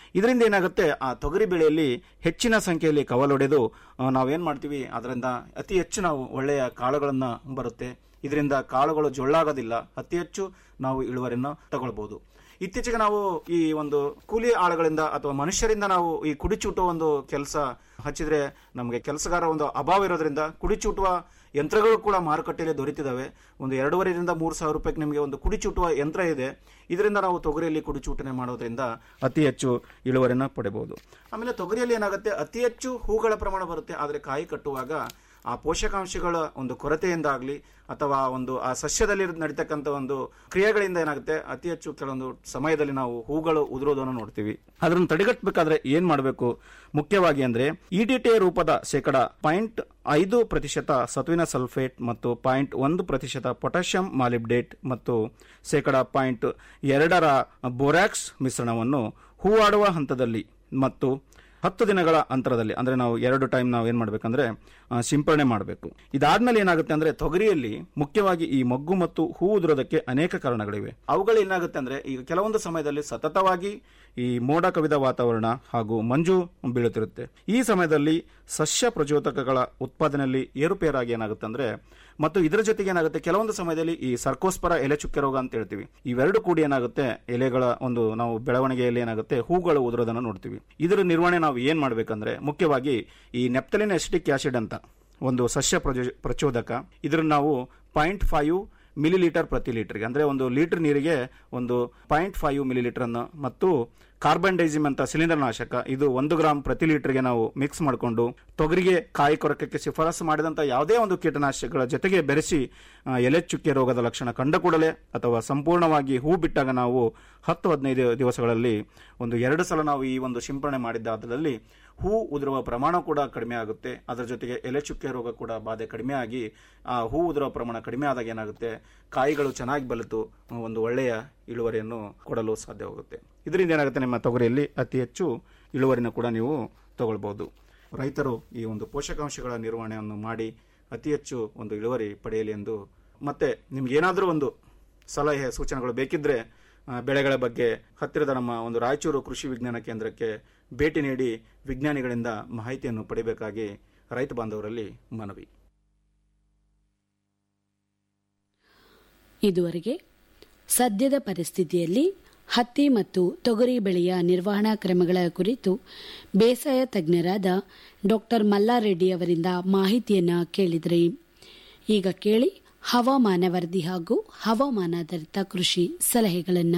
ಇದರಿಂದ ಏನಾಗುತ್ತೆ ಆ ತೊಗರಿ ಬೆಳೆಯಲ್ಲಿ ಹೆಚ್ಚಿನ ಸಂಖ್ಯೆಯಲ್ಲಿ ಕವಲೊಡೆದು ಆ, ನಾವೇನ್ ಮಾಡ್ತೀವಿ ಅದರಿಂದ ಅತಿ ಹೆಚ್ಚು ನಾವು ಒಳ್ಳೆಯ ಕಾಳುಗಳನ್ನ ಬರುತ್ತೆ ಇದರಿಂದ ಕಾಳುಗಳು ಜೊಳ್ಳಾಗೋದಿಲ್ಲ ಅತಿ ಹೆಚ್ಚು ನಾವು ಇಳುವರಿಯನ್ನು ತಗೊಳ್ಬಹುದು ಇತ್ತೀಚೆಗೆ ನಾವು ಈ ಒಂದು ಕೂಲಿ ಆಳುಗಳಿಂದ ಅಥವಾ ಮನುಷ್ಯರಿಂದ ನಾವು ಈ ಕುಡಿಚೂಟುವ ಒಂದು ಕೆಲಸ ಹಚ್ಚಿದ್ರೆ ನಮಗೆ ಕೆಲಸಗಾರ ಒಂದು ಅಭಾವ ಇರೋದ್ರಿಂದ ಕುಡಿಚೂಟುವ ಯಂತ್ರಗಳು ಕೂಡ ಮಾರುಕಟ್ಟೆಯಲ್ಲಿ ದೊರೆತಿದ್ದಾವೆ ಒಂದು ಎರಡೂವರೆಯಿಂದ ಮೂರು ಸಾವಿರ ರೂಪಾಯಿಗೆ ನಿಮಗೆ ಒಂದು ಕುಡಿಚೂಟುವ ಯಂತ್ರ ಇದೆ ಇದರಿಂದ ನಾವು ತೊಗರಿಯಲ್ಲಿ ಕುಡಿಚೂಟನೆ ಮಾಡೋದ್ರಿಂದ ಅತಿ ಹೆಚ್ಚು ಇಳುವರಿನ ಪಡೆಬಹುದು ಆಮೇಲೆ ತೊಗರಿಯಲ್ಲಿ ಏನಾಗುತ್ತೆ ಅತಿ ಹೆಚ್ಚು ಹೂಗಳ ಪ್ರಮಾಣ ಬರುತ್ತೆ ಆದರೆ ಕಾಯಿ ಕಟ್ಟುವಾಗ ಆ ಪೋಷಕಾಂಶಗಳ ಒಂದು ಕೊರತೆಯಿಂದಾಗಲಿ ಅಥವಾ ಒಂದು ಆ ಸಸ್ಯದಲ್ಲಿ ನಡೀತಕ್ಕಂಥ ಒಂದು ಕ್ರಿಯೆಗಳಿಂದ ಏನಾಗುತ್ತೆ ಅತಿ ಹೆಚ್ಚು ಕೆಲವೊಂದು ಸಮಯದಲ್ಲಿ ನಾವು ಹೂಗಳು ಉದುರೋದನ್ನು ನೋಡ್ತೀವಿ ಅದನ್ನು ತಡೆಗಟ್ಟಬೇಕಾದ್ರೆ ಏನ್ ಮಾಡಬೇಕು ಮುಖ್ಯವಾಗಿ ಅಂದ್ರೆ ಇಡಿಟಿ ರೂಪದ ಶೇಕಡ ಪಾಯಿಂಟ್ ಐದು ಪ್ರತಿಶತ ಸತುವಿನ ಸಲ್ಫೇಟ್ ಮತ್ತು ಪಾಯಿಂಟ್ ಒಂದು ಪ್ರತಿಶತ ಪೊಟ್ಯಾಷಿಯಂ ಮಾಲಿಬ್ಡೇಟ್ ಮತ್ತು ಶೇಕಡ ಪಾಯಿಂಟ್ ಎರಡರ ಬೋರಾಕ್ಸ್ ಮಿಶ್ರಣವನ್ನು ಹೂವಾಡುವ ಹಂತದಲ್ಲಿ ಮತ್ತು ಹತ್ತು ದಿನಗಳ ಅಂತರದಲ್ಲಿ ಅಂದ್ರೆ ನಾವು ಎರಡು ಟೈಮ್ ನಾವು ಏನ್ ಮಾಡ್ಬೇಕಂದ್ರೆ ಆ, ಸಿಂಪರಣೆ ಮಾಡಬೇಕು ಇದಾದ್ಮೇಲೆ ಏನಾಗುತ್ತೆ ಅಂದ್ರೆ ತೊಗರಿಯಲ್ಲಿ ಮುಖ್ಯವಾಗಿ ಈ ಮೊಗ್ಗು ಮತ್ತು ಹೂ ಉದುರೋದಕ್ಕೆ ಅನೇಕ ಕಾರಣಗಳಿವೆ ಅವುಗಳು ಏನಾಗುತ್ತೆ ಅಂದ್ರೆ ಈಗ ಕೆಲವೊಂದು ಸಮಯದಲ್ಲಿ ಸತತವಾಗಿ ಈ ಮೋಡ ಕವಿದ ವಾತಾವರಣ ಹಾಗೂ ಮಂಜು ಬೀಳುತ್ತಿರುತ್ತೆ ಈ ಸಮಯದಲ್ಲಿ ಸಸ್ಯ ಪ್ರಚೋದಕಗಳ ಉತ್ಪಾದನೆಯಲ್ಲಿ ಏರುಪೇರಾಗಿ ಏನಾಗುತ್ತೆ ಅಂದ್ರೆ ಮತ್ತು ಇದರ ಜೊತೆಗೆ ಏನಾಗುತ್ತೆ ಕೆಲವೊಂದು ಸಮಯದಲ್ಲಿ ಈ ಸರ್ಕೋಸ್ಪರ ಎಲೆ ಚುಕ್ಕೆ ರೋಗ ಅಂತ ಹೇಳ್ತೀವಿ ಇವೆರಡು ಕೂಡಿ ಏನಾಗುತ್ತೆ ಎಲೆಗಳ ಒಂದು ನಾವು ಬೆಳವಣಿಗೆಯಲ್ಲಿ ಏನಾಗುತ್ತೆ ಹೂಗಳು ಉದುರೋದನ್ನು ನೋಡ್ತೀವಿ ಇದರ ನಿರ್ವಹಣೆ ನಾವು ಏನ್ ಮಾಡ್ಬೇಕಂದ್ರೆ ಮುಖ್ಯವಾಗಿ ಈ ನೆಪ್ತಲಿನ್ ಎಸಿಟಿಕ್ ಆಸಿಡ್ ಅಂತ ಒಂದು ಸಸ್ಯ ಪ್ರಚೋ- ಪ್ರಚೋದಕ ಇದನ್ನ ನಾವು ಪಾಯಿಂಟ್ ಫೈವ್ ಮಿಲಿ ಲೀಟರ್ ಪ್ರತಿ ಲೀಟರ್ಗೆ ಅಂದ್ರೆ ಒಂದು ಲೀಟರ್ ನೀರಿಗೆ ಒಂದು ಪಾಯಿಂಟ್ ಫೈವ್ ಮಿಲಿ ಲೀಟರ್ ಅನ್ನು ಮತ್ತು ಕಾರ್ಬನ್ ಡೈಸಿಮ್ ಅಂತ ಸಿಲಿಂಡರ್ ನಾಶಕ ಇದು ಒಂದು ಗ್ರಾಮ್ ಪ್ರತಿ ಲೀಟರ್ಗೆ ನಾವು ಮಿಕ್ಸ್ ಮಾಡಿಕೊಂಡು ತೊಗರಿಗೆ ಕಾಯಿ ಕೊರಕಕ್ಕೆ ಶಿಫಾರಸು ಮಾಡಿದಂತ ಯಾವುದೇ ಒಂದು ಕೀಟನಾಶಕಗಳ ಜೊತೆಗೆ ಬೆರೆಸಿ ಆ, ಎಲೆ ಚುಕ್ಕೆ ರೋಗದ ಲಕ್ಷಣ ಕಂಡ ಕೂಡಲೇ ಅಥವಾ ಸಂಪೂರ್ಣವಾಗಿ ಹೂ ಬಿಟ್ಟಾಗ ನಾವು ಹತ್ತು ಹದಿನೈದು ದಿವಸಗಳಲ್ಲಿ ಒಂದು ಎರಡು ಸಲ ನಾವು ಈ ಒಂದು ಸಿಂಪರಣೆ ಮಾಡಿದ್ದಾದಲ್ಲಿ ಹೂ ಉದುರುವ ಪ್ರಮಾಣ ಕೂಡ ಕಡಿಮೆ ಆಗುತ್ತೆ ಅದರ ಜೊತೆಗೆ ಎಲೆ ಚುಕ್ಕೆ ರೋಗ ಕೂಡ ಬಾಧೆ ಕಡಿಮೆ ಆಗಿ ಆ ಹೂ ಉದುರುವ ಪ್ರಮಾಣ ಕಡಿಮೆ ಆದಾಗ ಏನಾಗುತ್ತೆ ಕಾಯಿಗಳು ಚೆನ್ನಾಗಿ ಬಲಿತು ಒಂದು ಒಳ್ಳೆಯ ಇಳುವರಿಯನ್ನು ಕೊಡಲು ಸಾಧ್ಯವಾಗುತ್ತೆ ಇದರಿಂದ ಏನಾಗುತ್ತೆ ನಿಮ್ಮ ತೊಗರಿಯಲ್ಲಿ ಅತಿ ಹೆಚ್ಚು ಇಳುವರಿನ ಕೂಡ ನೀವು ತಗೊಳ್ಬಹುದು ರೈತರು ಈ ಒಂದು ಪೋಷಕಾಂಶಗಳ ನಿರ್ವಹಣೆಯನ್ನು ಮಾಡಿ ಅತಿ ಹೆಚ್ಚು ಒಂದು ಇಳುವರಿ ಪಡೆಯಲಿ ಎಂದು ಮತ್ತೆ ನಿಮ್ಗೆ ಏನಾದರೂ ಒಂದು ಸಲಹೆ ಸೂಚನೆಗಳು ಬೇಕಿದ್ರೆ ಆ, ಬೆಳೆಗಳ ಬಗ್ಗೆ ಹತ್ತಿರದ ನಮ್ಮ ಒಂದು ರಾಯಚೂರು ಕೃಷಿ ವಿಜ್ಞಾನ ಕೇಂದ್ರಕ್ಕೆ ಭೇಟಿ ನೀಡಿ ವಿಜ್ಞಾನಿಗಳಿಂದ ಮಾಹಿತಿಯನ್ನು ಪಡೆಯಬೇಕಾಗಿ ರೈತ ಬಾಂಧವರಲ್ಲಿ ಮನವಿ ಇದುವರೆಗೆ ಸದ್ಯದ ಪರಿಸ್ಥಿತಿಯಲ್ಲಿ ಹತ್ತಿ ಮತ್ತು ತೊಗರಿ ಬೆಳೆಯ ನಿರ್ವಹಣಾ ಕ್ರಮಗಳ ಕುರಿತು ಬೇಸಾಯ ತಜ್ಞರಾದ ಡಾಕ್ಟರ್ ಮಲ್ಲಾರೆಡ್ಡಿ ಅವರಿಂದ ಮಾಹಿತಿಯನ್ನ ಕೇಳಿದ್ರಿ ಈಗ ಕೇಳಿ ಹವಾಮಾನ ವರದಿ ಹಾಗೂ ಹವಾಮಾನಾಧಾರಿತ ಕೃಷಿ ಸಲಹೆಗಳನ್ನು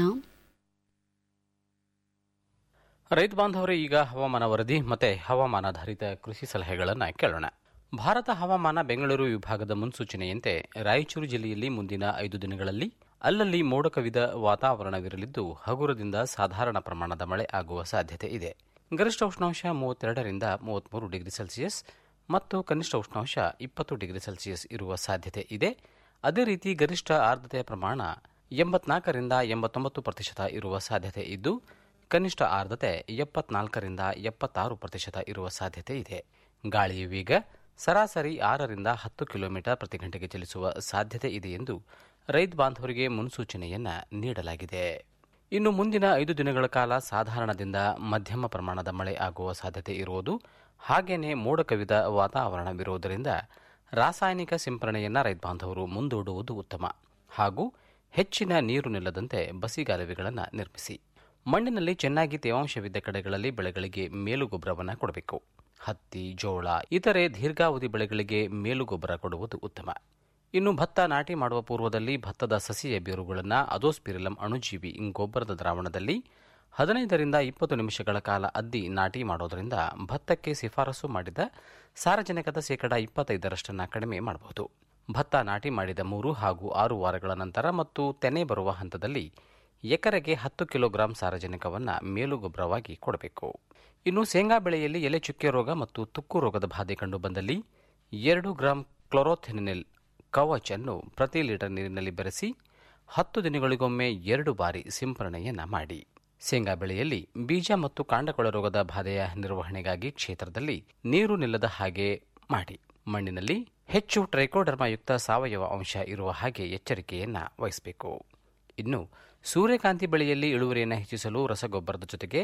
ರೈತ ಬಾಂಧವರೇ ಈಗ ಹವಾಮಾನ ವರದಿ ಮತ್ತೆ ಹವಾಮಾನಾಧಾರಿತ ಕೃಷಿ ಸಲಹೆಗಳನ್ನು ಕೇಳೋಣ ಭಾರತ ಹವಾಮಾನ ಬೆಂಗಳೂರು ವಿಭಾಗದ ಮುನ್ಸೂಚನೆಯಂತೆ ರಾಯಚೂರು ಜಿಲ್ಲೆಯಲ್ಲಿ ಮುಂದಿನ ಐದು ದಿನಗಳಲ್ಲಿ ಅಲ್ಲಲ್ಲಿ ಮೋಡ ಕವಿದ ವಾತಾವರಣವಿರಲಿದ್ದು ಹಗುರದಿಂದ ಸಾಧಾರಣ ಪ್ರಮಾಣದ ಮಳೆ ಆಗುವ ಸಾಧ್ಯತೆ ಇದೆ ಗರಿಷ್ಠ ಉಷ್ಣಾಂಶ ಮೂವತ್ತೆರಡರಿಂದ ಮೂವತ್ಮೂರು ಡಿಗ್ರಿ ಸೆಲ್ಸಿಯಸ್ ಮತ್ತು ಕನಿಷ್ಠ ಉಷ್ಣಾಂಶ ಇಪ್ಪತ್ತು ಡಿಗ್ರಿ ಸೆಲ್ಸಿಯಸ್ ಇರುವ ಸಾಧ್ಯತೆ ಇದೆ ಅದೇ ರೀತಿ ಗರಿಷ್ಠ ಆರ್ದ್ರತೆಯ ಪ್ರಮಾಣ ಎಂಬತ್ನಾಲ್ಕರಿಂದ ಎಂಬತ್ತೊಂಬತ್ತು ಪ್ರತಿಶತ ಇರುವ ಸಾಧ್ಯತೆ ಇದ್ದು ಕನಿಷ್ಠ ಆರ್ದ್ರತೆ ಎಪ್ಪತ್ನಾಲ್ಕರಿಂದ ಎಪ್ಪತ್ತಾರು ಪ್ರತಿಶತ ಇರುವ ಸಾಧ್ಯತೆ ಇದೆ ಗಾಳಿಯ ವೇಗ ಸರಾಸರಿ ಆರರಿಂದ ಹತ್ತು ಕಿಲೋಮೀಟರ್ ಪ್ರತಿ ಗಂಟೆಗೆ ಚಲಿಸುವ ಸಾಧ್ಯತೆ ಇದೆ ಎಂದು ರೈತ ಬಾಂಧವರಿಗೆ ಮುನ್ಸೂಚನೆಯನ್ನ ನೀಡಲಾಗಿದೆ ಇನ್ನು ಮುಂದಿನ ಐದು ದಿನಗಳ ಕಾಲ ಸಾಧಾರಣದಿಂದ ಮಧ್ಯಮ ಪ್ರಮಾಣದ ಮಳೆ ಆಗುವ ಸಾಧ್ಯತೆ ಇರುವುದು ಹಾಗೇನೆ ಮೋಡ ಕವಿದ ವಾತಾವರಣವಿರುವುದರಿಂದ ರಾಸಾಯನಿಕ ಸಿಂಪರಣೆಯನ್ನ ರೈತ ಬಾಂಧವರು ಮುಂದೂಡುವುದು ಉತ್ತಮ ಹಾಗೂ ಹೆಚ್ಚಿನ ನೀರು ನಿಲ್ಲದಂತೆ ಬಸಿಗಾಲುವೆಗಳನ್ನು ನಿರ್ಮಿಸಿ ಮಣ್ಣಿನಲ್ಲಿ ಚೆನ್ನಾಗಿ ತೇವಾಂಶವಿದ್ದ ಕಡೆಗಳಲ್ಲಿ ಬೆಳೆಗಳಿಗೆ ಮೇಲು ಗೊಬ್ಬರವನ್ನು ಕೊಡಬೇಕು ಹತ್ತಿ ಜೋಳ ಇತರೆ ದೀರ್ಘಾವಧಿ ಬೆಳೆಗಳಿಗೆ ಮೇಲು ಗೊಬ್ಬರ ಕೊಡುವುದು ಉತ್ತಮ ಇನ್ನು ಭತ್ತ ನಾಟಿ ಮಾಡುವ ಪೂರ್ವದಲ್ಲಿ ಭತ್ತದ ಸಸಿಯ ಬೇರುಗಳನ್ನು ಅದೋಸ್ಪಿರಿಲಂ ಅಣುಜೀವಿ ಗೊಬ್ಬರದ ದ್ರಾವಣದಲ್ಲಿ ಹದಿನೈದರಿಂದ ಇಪ್ಪತ್ತು ನಿಮಿಷಗಳ ಕಾಲ ಅದ್ದಿ ನಾಟಿ ಮಾಡೋದರಿಂದ ಭತ್ತಕ್ಕೆ ಶಿಫಾರಸು ಮಾಡಿದ ಸಾರಜನಕದ ಶೇಕಡ ಇಪ್ಪತ್ತೈದರಷ್ಟನ್ನು ಕಡಿಮೆ ಮಾಡಬಹುದು ಭತ್ತ ನಾಟಿ ಮಾಡಿದ ಮೂರು ಹಾಗೂ ಆರು ವಾರಗಳ ನಂತರ ಮತ್ತು ತೆನೆ ಬರುವ ಹಂತದಲ್ಲಿ ಎಕರೆಗೆ ಹತ್ತು ಕಿಲೋಗ್ರಾಂ ಸಾರಜನಕವನ್ನು ಮೇಲುಗೊಬ್ಬರವಾಗಿ ಕೊಡಬೇಕು ಇನ್ನು ಶೇಂಗಾ ಬೆಳೆಯಲ್ಲಿ ಎಲೆ ಚುಕ್ಕೆ ರೋಗ ಮತ್ತು ತುಕ್ಕು ರೋಗದ ಬಾಧೆ ಕಂಡು ಬಂದಲ್ಲಿ ಎರಡು ಗ್ರಾಂ ಕ್ಲೋರೋಥೆನಿನೆಲ್ ಕವಚ್ ಅನ್ನು ಪ್ರತಿ ಲೀಟರ್ ನೀರಿನಲ್ಲಿ ಬೆರೆಸಿ ಹತ್ತು ದಿನಗಳಿಗೊಮ್ಮೆ ಎರಡು ಬಾರಿ ಸಿಂಪರಣೆಯನ್ನ ಮಾಡಿ ಶೇಂಗಾ ಬೆಳೆಯಲ್ಲಿ ಬೀಜ ಮತ್ತು ಕಾಂಡಕೊಳ ರೋಗದ ಬಾಧೆಯ ನಿರ್ವಹಣೆಗಾಗಿ ಕ್ಷೇತ್ರದಲ್ಲಿ ನೀರು ನಿಲ್ಲದ ಹಾಗೆ ಮಾಡಿ ಮಣ್ಣಿನಲ್ಲಿ ಹೆಚ್ಚು ಟ್ರೈಕೋಡರ್ಮಯುಕ್ತ ಸಾವಯವ ಅಂಶ ಇರುವ ಹಾಗೆ ಎಚ್ಚರಿಕೆಯನ್ನ ವಹಿಸಬೇಕು ಇನ್ನು ಸೂರ್ಯಕಾಂತಿ ಬೆಳೆಯಲ್ಲಿ ಇಳುವರಿಯನ್ನು ಹೆಚ್ಚಿಸಲು ರಸಗೊಬ್ಬರದ ಜೊತೆಗೆ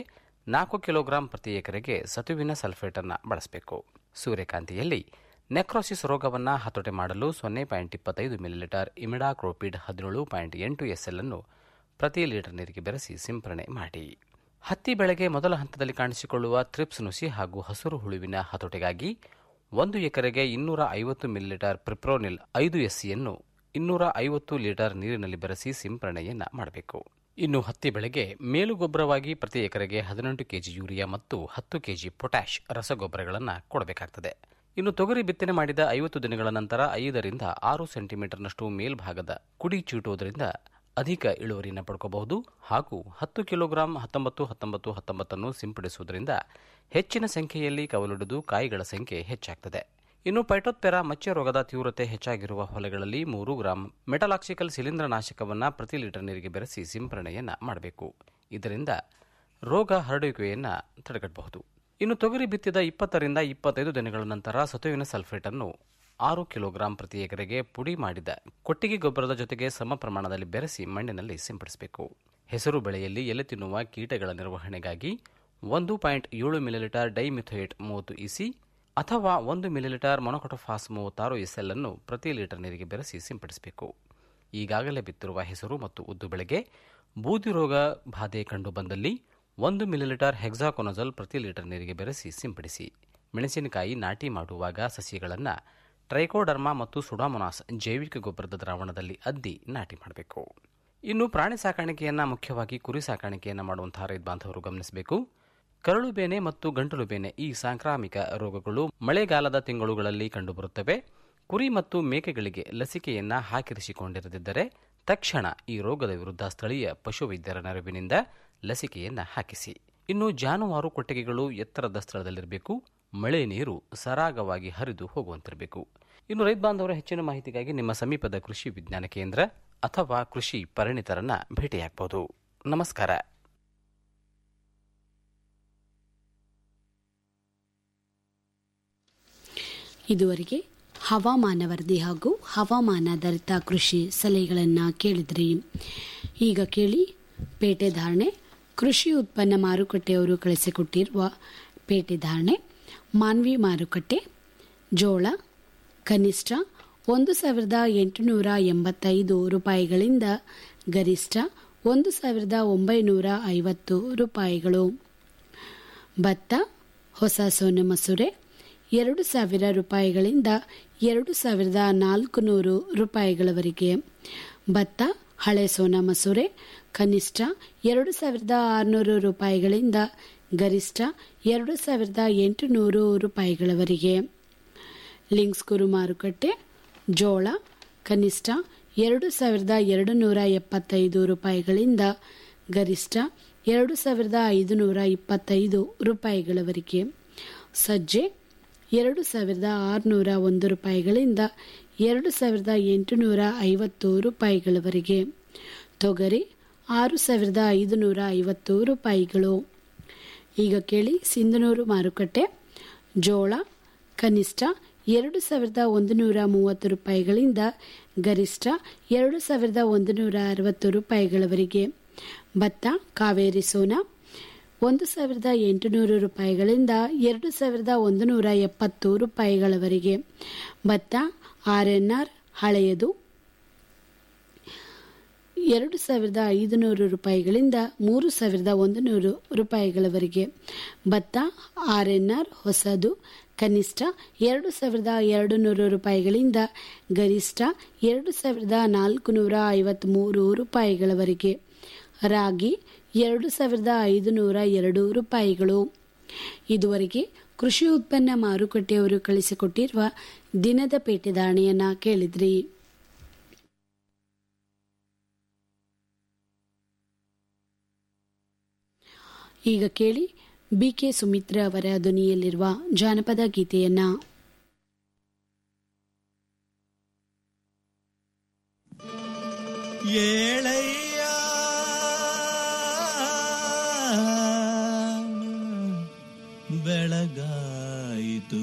ನಾಲ್ಕು ಕಿಲೋಗ್ರಾಂ ಪ್ರತಿ ಎಕರೆಗೆ ಸತುವಿನ ಸಲ್ಫೇಟ್ ಅನ್ನು ಬಳಸಬೇಕು ಸೂರ್ಯಕಾಂತಿಯಲ್ಲಿ ನೆಕ್ರೋಸಿಸ್ ರೋಗವನ್ನು ಹತೋಟಿ ಮಾಡಲು ಸೊನ್ನೆ ಪಾಯಿಂಟ್ ಇಪ್ಪತ್ತೈದು ಮಿಲಿಲೀಟರ್ ಇಮಿಡಾಕ್ರೋಪಿಡ್ ಹದಿನೇಳು ಪಾಯಿಂಟ್ ಎಂಟು ಎಸ್ಎಲ್ ಅನ್ನು ಪ್ರತಿ ಲೀಟರ್ ನೀರಿಗೆ ಬೆರೆಸಿ ಸಿಂಪರಣೆ ಮಾಡಿ ಹತ್ತಿ ಬೆಳೆಗೆ ಮೊದಲ ಹಂತದಲ್ಲಿ ಕಾಣಿಸಿಕೊಳ್ಳುವ ಥ್ರಿಪ್ಸ್ ನುಸಿ ಹಾಗೂ ಹಸಿರು ಹುಳುವಿನ ಹತೋಟಿಗಾಗಿ ಒಂದು ಎಕರೆಗೆ ಇನ್ನೂರ ಐವತ್ತು ಮಿಲಿಲೀಟರ್ ಪ್ರಿಪ್ರೋನಿಲ್ ಐದು ಎಸ್ಸಿಯನ್ನು ಇನ್ನೂರ ಐವತ್ತು ಲೀಟರ್ ನೀರಿನಲ್ಲಿ ಬೆರೆಸಿ ಸಿಂಪರಣೆಯನ್ನ ಮಾಡಬೇಕು ಇನ್ನು ಹತ್ತಿ ಬೆಳೆಗೆ ಮೇಲುಗೊಬ್ಬರವಾಗಿ ಪ್ರತಿ ಎಕರೆಗೆ ಹದಿನೆಂಟು ಕೆಜಿ ಯೂರಿಯಾ ಮತ್ತು ಹತ್ತು ಕೆಜಿ ಪೊಟ್ಯಾಷ್ ರಸಗೊಬ್ಬರಗಳನ್ನು ಕೊಡಬೇಕಾಗ್ತದೆ ಇನ್ನು ತೊಗರಿ ಬಿತ್ತನೆ ಮಾಡಿದ ಐವತ್ತು ದಿನಗಳ ನಂತರ ಐದರಿಂದ ಆರು ಸೆಂಟಿಮೀಟರ್ನಷ್ಟು ಮೇಲ್ಭಾಗದ ಕುಡಿ ಚೀಟುವುದರಿಂದ ಅಧಿಕ ಇಳುವರಿಯನ್ನು ಪಡ್ಕೋಬಹುದು ಹಾಗೂ ಹತ್ತು ಕಿಲೋಗ್ರಾಂ ಹತ್ತೊಂಬತ್ತು ಹತ್ತೊಂಬತ್ತು ಹತ್ತೊಂಬತ್ತನ್ನು ಸಿಂಪಡಿಸುವುದರಿಂದ ಹೆಚ್ಚಿನ ಸಂಖ್ಯೆಯಲ್ಲಿ ಕವಲೊಡೆದು ಕಾಯಿಗಳ ಸಂಖ್ಯೆ ಹೆಚ್ಚಾಗ್ತದೆ ಇನ್ನು ಪೈಟೋತ್ಪೆರಾ ಮಚ್ಚೆ ರೋಗದ ತೀವ್ರತೆ ಹೆಚ್ಚಾಗಿರುವ ಹೊಲಗಳಲ್ಲಿ ಮೂರು ಗ್ರಾಂ ಮೆಟಲಾಕ್ಸಿಕಲ್ ಶಿಲೀಂಧ್ರನಾಶಕವನ್ನು ಪ್ರತಿ ಲೀಟರ್ ನೀರಿಗೆ ಬೆರೆಸಿ ಸಿಂಪರಣೆಯನ್ನ ಮಾಡಬೇಕು ಇದರಿಂದ ರೋಗ ಹರಡುವಿಕೆಯನ್ನು ತಡೆಗಟ್ಟಬಹುದು ಇನ್ನು ತೊಗರಿ ಬಿತ್ತಿದ ಇಪ್ಪತ್ತರಿಂದ ಇಪ್ಪತ್ತೈದು ದಿನಗಳ ನಂತರ ಸತುವಿನ ಸಲ್ಫೇಟ್ ಅನ್ನು ಆರು ಕಿಲೋಗ್ರಾಂ ಪ್ರತಿ ಎಕರೆಗೆ ಪುಡಿ ಮಾಡಿದ ಕೊಟ್ಟಿಗೆ ಗೊಬ್ಬರದ ಜೊತೆಗೆ ಸಮ ಪ್ರಮಾಣದಲ್ಲಿ ಬೆರೆಸಿ ಮಣ್ಣಿನಲ್ಲಿ ಸಿಂಪಡಿಸಬೇಕು ಹೆಸರು ಬೆಳೆಯಲ್ಲಿ ಎಲೆ ತಿನ್ನುವ ಕೀಟಗಳ ನಿರ್ವಹಣೆಗಾಗಿ ಒಂದು ಪಾಯಿಂಟ್ ಏಳು ಮಿಲಿಲೀಟರ್ ಡೈಮಿಥೋಯೇಟ್ ಮೂವತ್ತು ಇಸಿ ಅಥವಾ ಒಂದು ಮಿಲಿಲೀಟರ್ ಮೊನೊಕೊಟೊಫಾಸ್ ಮೂವತ್ತಾರು ಎಸ್ಎಲ್ ಅನ್ನು ಪ್ರತಿ ಲೀಟರ್ ನೀರಿಗೆ ಬೆರೆಸಿ ಸಿಂಪಡಿಸಬೇಕು ಈಗಾಗಲೇ ಬಿತ್ತಿರುವ ಹೆಸರು ಮತ್ತು ಉದ್ದು ಬೆಳೆಗೆ ಬೂದಿ ರೋಗ ಬಾಧೆ ಕಂಡುಬಂದಲ್ಲಿ ಒಂದು ಮಿಲಿಲೀಟರ್ ಹೆಕ್ಸಾಕೊನಜಲ್ ಪ್ರತಿ ಲೀಟರ್ ನೀರಿಗೆ ಬೆರೆಸಿ ಸಿಂಪಡಿಸಿ ಮೆಣಸಿನಕಾಯಿ ನಾಟಿ ಮಾಡುವಾಗ ಸಸಿಗಳನ್ನು ಟ್ರೈಕೋಡರ್ಮಾ ಮತ್ತು ಸುಡಾಮೊನಾಸ್ ಜೈವಿಕ ಗೊಬ್ಬರದ ದ್ರಾವಣದಲ್ಲಿ ಅದ್ದಿ ನಾಟಿ ಮಾಡಬೇಕು ಇನ್ನು ಪ್ರಾಣಿ ಸಾಕಾಣಿಕೆಯನ್ನ ಮುಖ್ಯವಾಗಿ ಕುರಿ ಸಾಕಾಣಿಕೆಯನ್ನ ಮಾಡುವಂತಹ ರೈತ ಬಾಂಧವರು ಗಮನಿಸಬೇಕು ಕರಳು ಬೇನೆ ಮತ್ತು ಗಂಟಲು ಬೇನೆ ಈ ಸಾಂಕ್ರಾಮಿಕ ರೋಗಗಳು ಮಳೆಗಾಲದ ತಿಂಗಳುಗಳಲ್ಲಿ ಕಂಡುಬರುತ್ತವೆ ಕುರಿ ಮತ್ತು ಮೇಕೆಗಳಿಗೆ ಲಸಿಕೆಯನ್ನ ಹಾಕಿರಿಸಿಕೊಂಡಿರದಿದ್ದರೆ ತಕ್ಷಣ ಈ ರೋಗದ ವಿರುದ್ಧ ಸ್ಥಳೀಯ ಪಶುವೈದ್ಯರ ನೆರವಿನಿಂದ ಲಸಿಕೆಯನ್ನ ಹಾಕಿಸಿ ಇನ್ನು ಜಾನುವಾರು ಕೊಟ್ಟಿಗೆಗಳು ಎತ್ತರದ ಸ್ಥಳದಲ್ಲಿರಬೇಕು ಮಳೆ ನೀರು ಸರಾಗವಾಗಿ ಹರಿದು ಹೋಗುವಂತಿರಬೇಕು ಇನ್ನು ರೈತ ಬಾಂಧವರ ಹೆಚ್ಚಿನ ಮಾಹಿತಿಗಾಗಿ ನಿಮ್ಮ ಸಮೀಪದ ಕೃಷಿ ವಿಜ್ಞಾನ ಕೇಂದ್ರ ಅಥವಾ ಕೃಷಿ ಪರಿಣಿತರನ್ನ ಭೇಟಿಯಾಗಬಹುದು ನಮಸ್ಕಾರ ಇದುವರೆಗೆ ಹವಾಮಾನ ವರದಿ ಹಾಗೂ ಹವಾಮಾನಾಧಾರಿತ ಕೃಷಿ ಸಲಹೆಗಳನ್ನು ಕೇಳಿದ್ರಿ ಈಗ ಕೇಳಿ ಪೇಟೆ ಧಾರಣೆ ಕೃಷಿ ಉತ್ಪನ್ನ ಮಾರುಕಟ್ಟೆಯವರು ಕಳಿಸಿಕೊಟ್ಟಿರುವ ಪೇಟೆ ಧಾರಣೆ ಮಾನ್ವಿ ಮಾರುಕಟ್ಟೆ ಜೋಳ ಕನಿಷ್ಠ ಒಂದು ಸಾವಿರದ ಎಂಟುನೂರ ಎಂಬತ್ತೈದು ರೂಪಾಯಿಗಳಿಂದ ಗರಿಷ್ಠ ಒಂದು ಸಾವಿರದ ಒಂಬೈನೂರ ಐವತ್ತು ರೂಪಾಯಿಗಳು ಭತ್ತ ಹೊಸ ಸೋನೆ ಮಸೂರೆ ಎರಡು ಸಾವಿರ ರೂಪಾಯಿಗಳಿಂದ ಎರಡು ಸಾವಿರದ ನಾಲ್ಕು ನೂರು ರೂಪಾಯಿಗಳವರೆಗೆ ಭತ್ತ ಹಳೆ ಸೋನಾ ಮಸೂರೆ ಕನಿಷ್ಠ ಎರಡು ಸಾವಿರದ ಆರುನೂರು ರೂಪಾಯಿಗಳಿಂದ ಗರಿಷ್ಠ ಎರಡು ಸಾವಿರದ ಎಂಟುನೂರು ರೂಪಾಯಿಗಳವರೆಗೆ ಲಿಂಕ್ಸ್ ಕುರು ಮಾರುಕಟ್ಟೆ ಜೋಳ ಕನಿಷ್ಠ ಎರಡು ಸಾವಿರದ ಎರಡು ನೂರ ಎಪ್ಪತ್ತೈದು ರೂಪಾಯಿಗಳಿಂದ ಗರಿಷ್ಠ ಎರಡು ಸಾವಿರದ ಐದುನೂರ ಇಪ್ಪತ್ತೈದು ರೂಪಾಯಿಗಳವರೆಗೆ ಸಜ್ಜೆ ಎರಡು ಸಾವಿರದ ಆರುನೂರ ಒಂದು ರೂಪಾಯಿಗಳಿಂದ ಎರಡು ಸಾವಿರದ ಎಂಟುನೂರ ಐವತ್ತು ರೂಪಾಯಿಗಳವರೆಗೆ ತೊಗರಿ ಆರು ಸಾವಿರದ ಐದುನೂರ ಐವತ್ತು ರೂಪಾಯಿಗಳು ಈಗ ಕೇಳಿ ಸಿಂಧನೂರು ಮಾರುಕಟ್ಟೆ ಜೋಳ ಕನಿಷ್ಠ ಎರಡು ಸಾವಿರದ ಒಂದು ನೂರ ಮೂವತ್ತು ರೂಪಾಯಿಗಳಿಂದ ಗರಿಷ್ಠ ಎರಡು ಸಾವಿರದ ಒಂದು ನೂರ ಅರವತ್ತು ರೂಪಾಯಿಗಳವರೆಗೆ ಭತ್ತ ಕಾವೇರಿ ಸೋನಾ ಒಂದು ಸಾವಿರದ ಎಂಟುನೂರು ರೂಪಾಯಿಗಳಿಂದ ಎರಡು ಸಾವಿರದ ಒಂದು ನೂರ ಎಪ್ಪತ್ತು ರೂಪಾಯಿಗಳವರೆಗೆ ಭತ್ತ ಆರ್ಎನ್ಆರ್ ಹಳೆಯದು ಎರಡು ಸಾವಿರದ ಐದುನೂರು ರೂಪಾಯಿಗಳಿಂದ ಮೂರು ಸಾವಿರದ ಒಂದು ನೂರು ರೂಪಾಯಿಗಳವರೆಗೆ ಭತ್ತ ಆರ್ಎನ್ಆರ್ ಹೊಸದು ಕನಿಷ್ಠ ಎರಡು ಸಾವಿರದ ಎರಡು ನೂರು ರೂಪಾಯಿಗಳಿಂದ ಗರಿಷ್ಠ ಎರಡು ಸಾವಿರದ ನಾಲ್ಕು ನೂರ ಐವತ್ತ್ಮೂರು ರೂಪಾಯಿಗಳವರೆಗೆ ರಾಗಿ ಎರಡು ಸಾವಿರದ ಐದುನೂರ ಎರಡು ರೂಪಾಯಿಗಳು ಇದುವರೆಗೆ ಕೃಷಿ ಉತ್ಪನ್ನ ಮಾರುಕಟ್ಟೆಯವರು ಕಳಿಸಿಕೊಟ್ಟಿರುವ ದಿನದ ಪೇಟೆ ಧಾರಣೆಯನ್ನ ಕೇಳಿದ್ರಿ ಈಗ ಕೇಳಿ ಬಿಕೆ ಸುಮಿತ್ರ ಅವರ ಧ್ವನಿಯಲ್ಲಿರುವ ಜಾನಪದ ಗೀತೆಯನ್ನ ಏಳಯ್ಯ ಬೆಳಗಾಯಿತು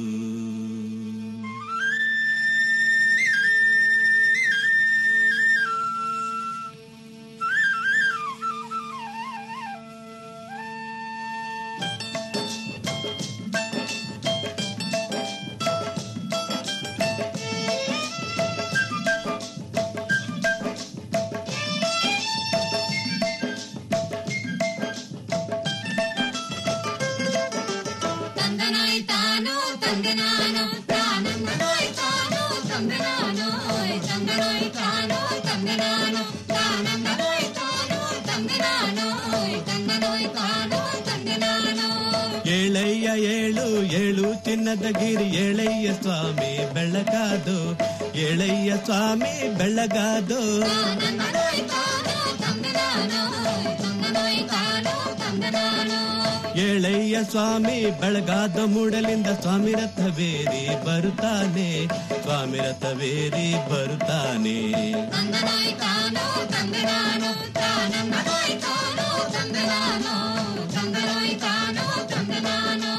ತಾನೋ ತಂದೆ ನಾನು ತಾನಂದನೋಯ್ ತಾನೋ ತಂದೆ ನಾನು ತಂದನೋಯ್ ತಾನೋ ತಂದೆ ನಾನು ತಾನಂದನೋಯ್ ತಾನೋ ತಂದೆ ನಾನು ತಂದನೋಯ್ ತಾನೋ ತಂದೆ ನಾನು ಏಳಯ್ಯ ಏಳು ಏಳು ಚಿನ್ನದ ಗಿರಿ ಏಳಯ್ಯ ಸ್ವಾಮಿ ಬೆಳಗಾದು ಏಳಯ್ಯ ಸ್ವಾಮಿ ಬೆಳಗಾದು ತಾನಂದನೋಯ್ ತಾನೋ ತಂದೆ ನಾನು ತಂದನೋಯ್ ತಾನೋ ತಂದೆ ನಾನು ಏಳಯ್ಯ ಸ್ವಾಮಿ ಬೆಳಗಾದ ಮೂಡಲಿಂದ ಸ್ವಾಮಿ ರಥವೇರಿ ಬರುತ್ತಾನೆ ಸ್ವಾಮಿ ರಥವೇರಿ ಬರುತ್ತಾನೆ ತಂದನಾಯ್ ತಾನೋ ತಂದೆ ನಾನು ತಾನಂದನಾಯ್ ತಾನೋ ತಂದೆ ನಾನು ತಂದನಾಯ್ ತಾನೋ ತಂದೆ ನಾನು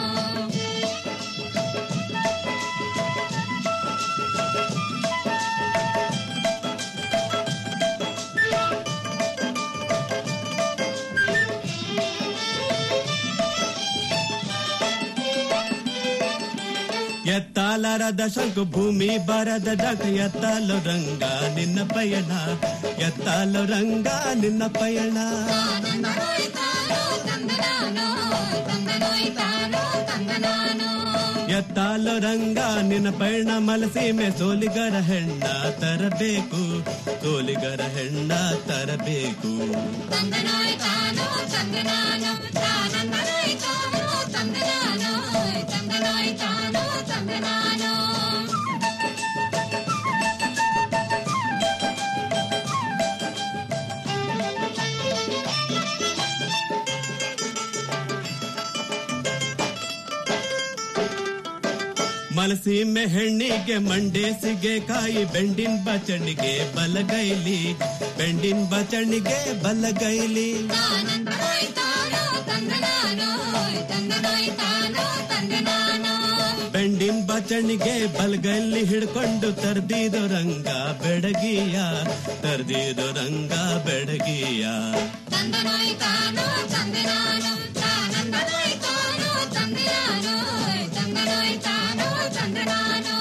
ಎತ್ತಾಲರದ ಶಂಕು ಭೂಮಿ ಬರದ ಡಕ ಎತ್ತಾಲು ರಂಗ ನಿನ್ನ ಪಯಣ ಎತ್ತಾಲು ರಂಗ ನಿನ್ನ ಪಯಣ ತಾನಂದನಾಯ್ ತಾನೋ ತಂದೆ ನಾನು ತಂದನಾಯ್ ತಾನೋ ತಂದೆ ನಾನು ಎತ್ತಾಲು ರಂಗ ನಿನ್ನ ಪಯಣ ಮಲಸೀಮೆ ಸೋಲಿಗರ ಹೆಣ್ಣ ತರಬೇಕು ಸೋಲಿಗರ ಹೆಣ್ಣ ತರಬೇಕು ತಂದನಾಯ್ ತಾನೋ ತಂದೆ ನಾನು ತಾನಂದನಾಯ್ ತಾನೋ ತಂದೆ ನಾನು ತಂದನಾಯ್ ತಾನೋ ತಂದೆ ನಾನು ಮಲಸೀಮೆ ಹೆಣ್ಣಿಗೆ ಮಂಡೇಸಿಗೆ ಕಾಯಿ ಬೆಂಡಿನ ಬಚಣಿಗೆ ಬಲಗೈಲಿ ಬೆಂಡಿನ ಬಚಣಿಗೆ ಬಲಗೈಲಿ ತಾನಂದನಾಯ್ ತಾನೋ ತಂದೆ ನಾನು ತಂದನಾಯ್ ತಾನೋ ತಂದೆ ನಾನು ಬೆಂಡಿನ ಬಚಣಿಗೆ ಬಲಗೈಲಿ ಹಿಡ್ಕೊಂಡು ತರ್ದಿದೋ ರಂಗ ಬೆಡಗಿಯ ತರ್ದಿದೋ ರಂಗ ಬೆಡಗಿಯ ತಂದನಾಯ್ ತಾನೋ ತಂದೆ ನಾನು ತಾನಂದನಾಯ್ ತಾನೋ ತಂದೆ ನಾನು ತಂದನಾಯ್ ತಾನೋ ತಂದೆ ನಾನು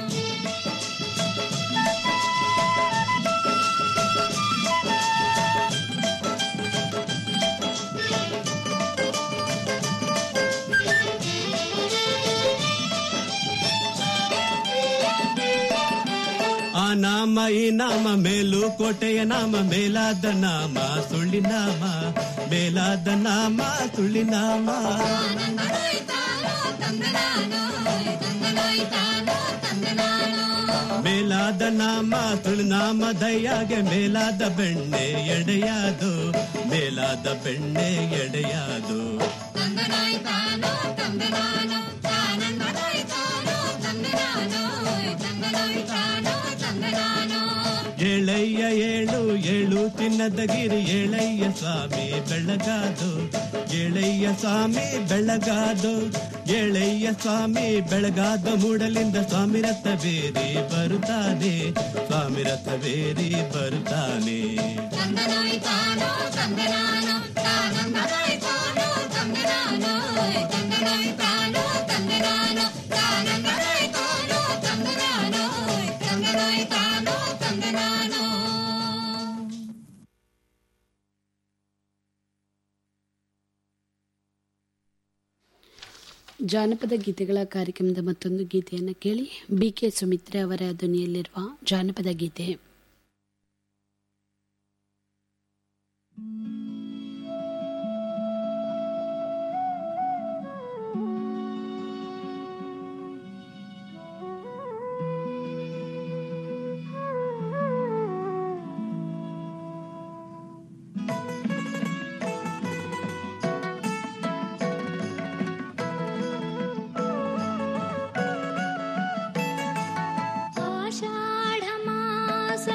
ಆ ನಾಮ ಈ ನಾಮ ಮೇಲು ಕೋಟೆಯ ನಾಮ ಮೇಲಾದ ನಾಮ ಸುಳ್ಳಿ ನಾಮ ಮೇಲಾದ ನಾಮ ಸುಳ್ಳಿ ನಾಮ ತಾನಂದನಾಯ್ ತಾನೋ ತಂದೆ ನಾನು ತಂದನಾಯ್ ತಾನೋ ತಂದೆ ನಾನು ಮೇಲಾದ ನಾಮ ಸುಳ್ಳು ನಾಮ ದಯ್ಯಾಗೆ ಮೇಲಾದ ಬೆಣ್ಣೆ ಎಡೆಯಾದು ಮೇಲಾದ ಬೆಣ್ಣೆ ಎಡೆಯಾದು ತಂದನಾಯ್ ತಾನೋ ತಂದೆ ನಾನು ತಾನಂದನಾಯ್ ತಾನೋ ತಂದೆ ನಾನು ತಂದನಾಯ್ ತಾನೋ ತಂದೆ ನಾನು ಏಳಯ್ಯ ಏಳು ಏಳು ಚಿನ್ನದ ಗಿರಿ ಏಳಯ್ಯ ಸ್ವಾಮಿ ಬೆಳಗಾದು ಏಳಯ್ಯ ಸ್ವಾಮಿ ಬೆಳಗಾದು ಏಳಯ್ಯ ಸ್ವಾಮಿ ಬೆಳಗಾದ ಮೂಡಲಿಂದ ಸ್ವಾಮಿ ರಥ ಬೇರಿ ಬರುತ್ತಾನೆ ಸ್ವಾಮಿ ರಥ ಬೇರಿ ಬರುತ್ತಾನೆ ತಂದನಾಯ್ ತಾನೋ ತಂದೆ ನಾನು ತಾನಂದನಾಯ್ ತಾನೋ ತಂದೆ ನಾನು ತಂದನಾಯ್ ತಾನೋ ತಂದೆ ನಾನು ತಾನಂದನಾಯ್ ತಾನೋ ತಂದೆ ನಾನು ತಂದನಾಯ್ ತಾನೋ ತಂದೆ ನಾನು ಜಾನಪದ ಗೀತೆಗಳ ಕಾರ್ಯಕ್ರಮದ ಮತ್ತೊಂದು ಗೀತೆಯನ್ನು ಕೇಳಿ ಬಿ ಕೆ ಸುಮಿತ್ರೆ ಅವರ ಧ್ವನಿಯಲ್ಲಿರುವ ಜಾನಪದ ಗೀತೆ ಆಷಾಢ ಮಾಸ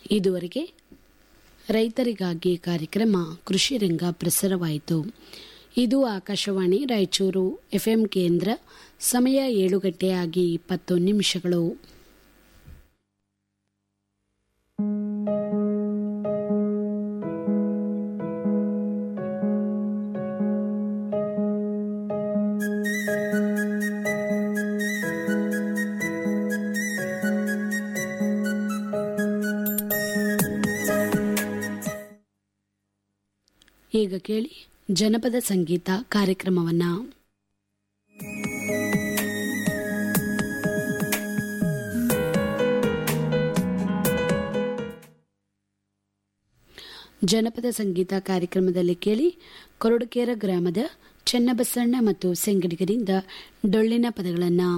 ಇದುವರೆಗೆ ರೈತರಿಗಾಗಿ ಕಾರ್ಯಕ್ರಮ ಕೃಷಿ ರಂಗ ಪ್ರಸಾರವಾಯಿತು ಇದು ಆಕಾಶವಾಣಿ ರಾಯಚೂರು ಎಫ್ಎಂ ಕೇಂದ್ರ ಸಮಯ ಏಳು ಗಂಟೆಯಾಗಿ ಇಪ್ಪತ್ತು ನಿಮಿಷಗಳು ಈಗ ಕೇಳಿ ಜನಪದ ಸಂಗೀತ ಕಾರ್ಯಕ್ರಮವನ್ನ ಜನಪದ ಸಂಗೀತ ಕಾರ್ಯಕ್ರಮದಲ್ಲಿ ಕೇಳಿ ಕೊರಡುಕೇರ ಗ್ರಾಮದ ಚೆನ್ನಬಸಣ್ಣ ಮತ್ತು ಸೆಂಗಡಿಗರಿಂದ ಡೊಳ್ಳಿನ ಪದಗಳನ್ನು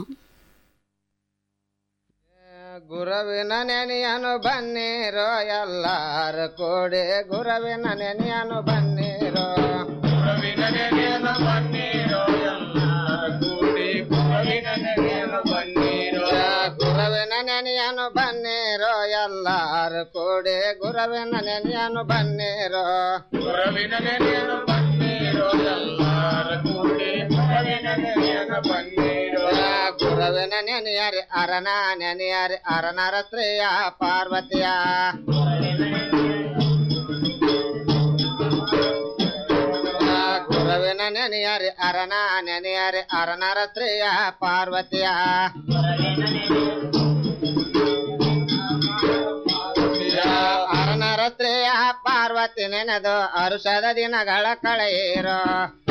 ಗುರವಿನ ನೆನೆಯನು ಬನ್ನಿರೋ ಎಲ್ಲಾರ ಕೂಡಿ ಗುರವಿನ ನೆನೆಯನು ಬನ್ನಿರೋ ಗುರವಿನ ನೆನೆಯನು ಬನ್ನಿರೋ ಎಲ್ಲಾರ ಕೂಡಿ ಗುರವಿನ ನೆನೆಯನು ಬನ್ನಿರೋ ಗುರವಿನ ನೆನೆಯನು ಬನ್ನಿರೋ ಎಲ್ಲಾರ ಕೂಡಿ ಗುರವಿನ ನೆನೆಯನು ಬನ್ನಿರೋ ಗುರವಿನ ನೆನೆಯನು ಬನ್ನಿರೋ ಎಲ್ಲಾರ ಕೂಡಿ ಗುರವಿನ ನೆನೆಯನು ಬನ್ನಿರೋ ಗುರವಿನ ನೆನೆಯರಿ ಅರನ ನೆನೆಯರಿ ಅರನರ ಸ್ತ್ರೀಯ ಪಾರ್ವತಿಯ ಗುರವಿನ ನೆನೆಯರಿ ಅರನ ನೆನೆಯರಿ ಅರನರ ಸ್ತ್ರೀಯ ಪಾರ್ವತಿಯ ಅರನರ ಸ್ತ್ರೀಯ ಪಾರ್ವತಿ ನೆನೆದು ಅರುಷದ ದಿನಗಳ ಕಳೆಯಿರೋ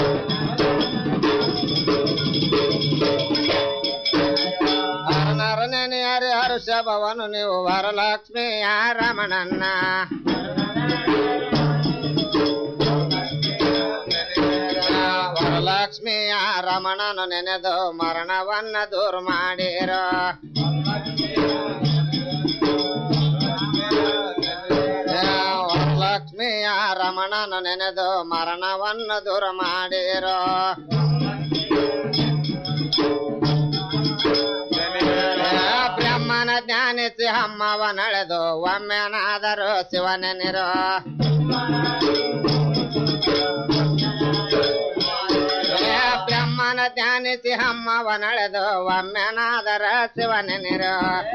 ಅರನರ ನೆನೆಯರಿ ಹರುಷಭವನು ನೀವು ವರಲಕ್ಷ್ಮಿಯ ರಮಣನ್ನ ವರಲಕ್ಷ್ಮಿಯ ರಮಣನು ನೆನೆದು ಮರಣವನ್ನ ದೂರ ಮಾಡಿರೋ ವರಲಕ್ಷ್ಮಿಯ ರಮಣನು ನೆನೆದು ಮರಣವನ್ನ ದೂರ ಮಾಡಿರೋ ಬ್ರಹ್ಮನ ಜ್ಞಾನಿಸಿ ಅಮ್ಮವ ನಡೆದು ಒಮ್ಮೆನಾದರೂ ಶಿವನೆನಿರೋ ಬ್ರಹ್ಮನ ಧ್ಯಾನಿಸಿ ಅಮ್ಮವ ನಡೆದು ಒಮ್ಮೆನಾದರ ಶಿವನೆನಿರೋ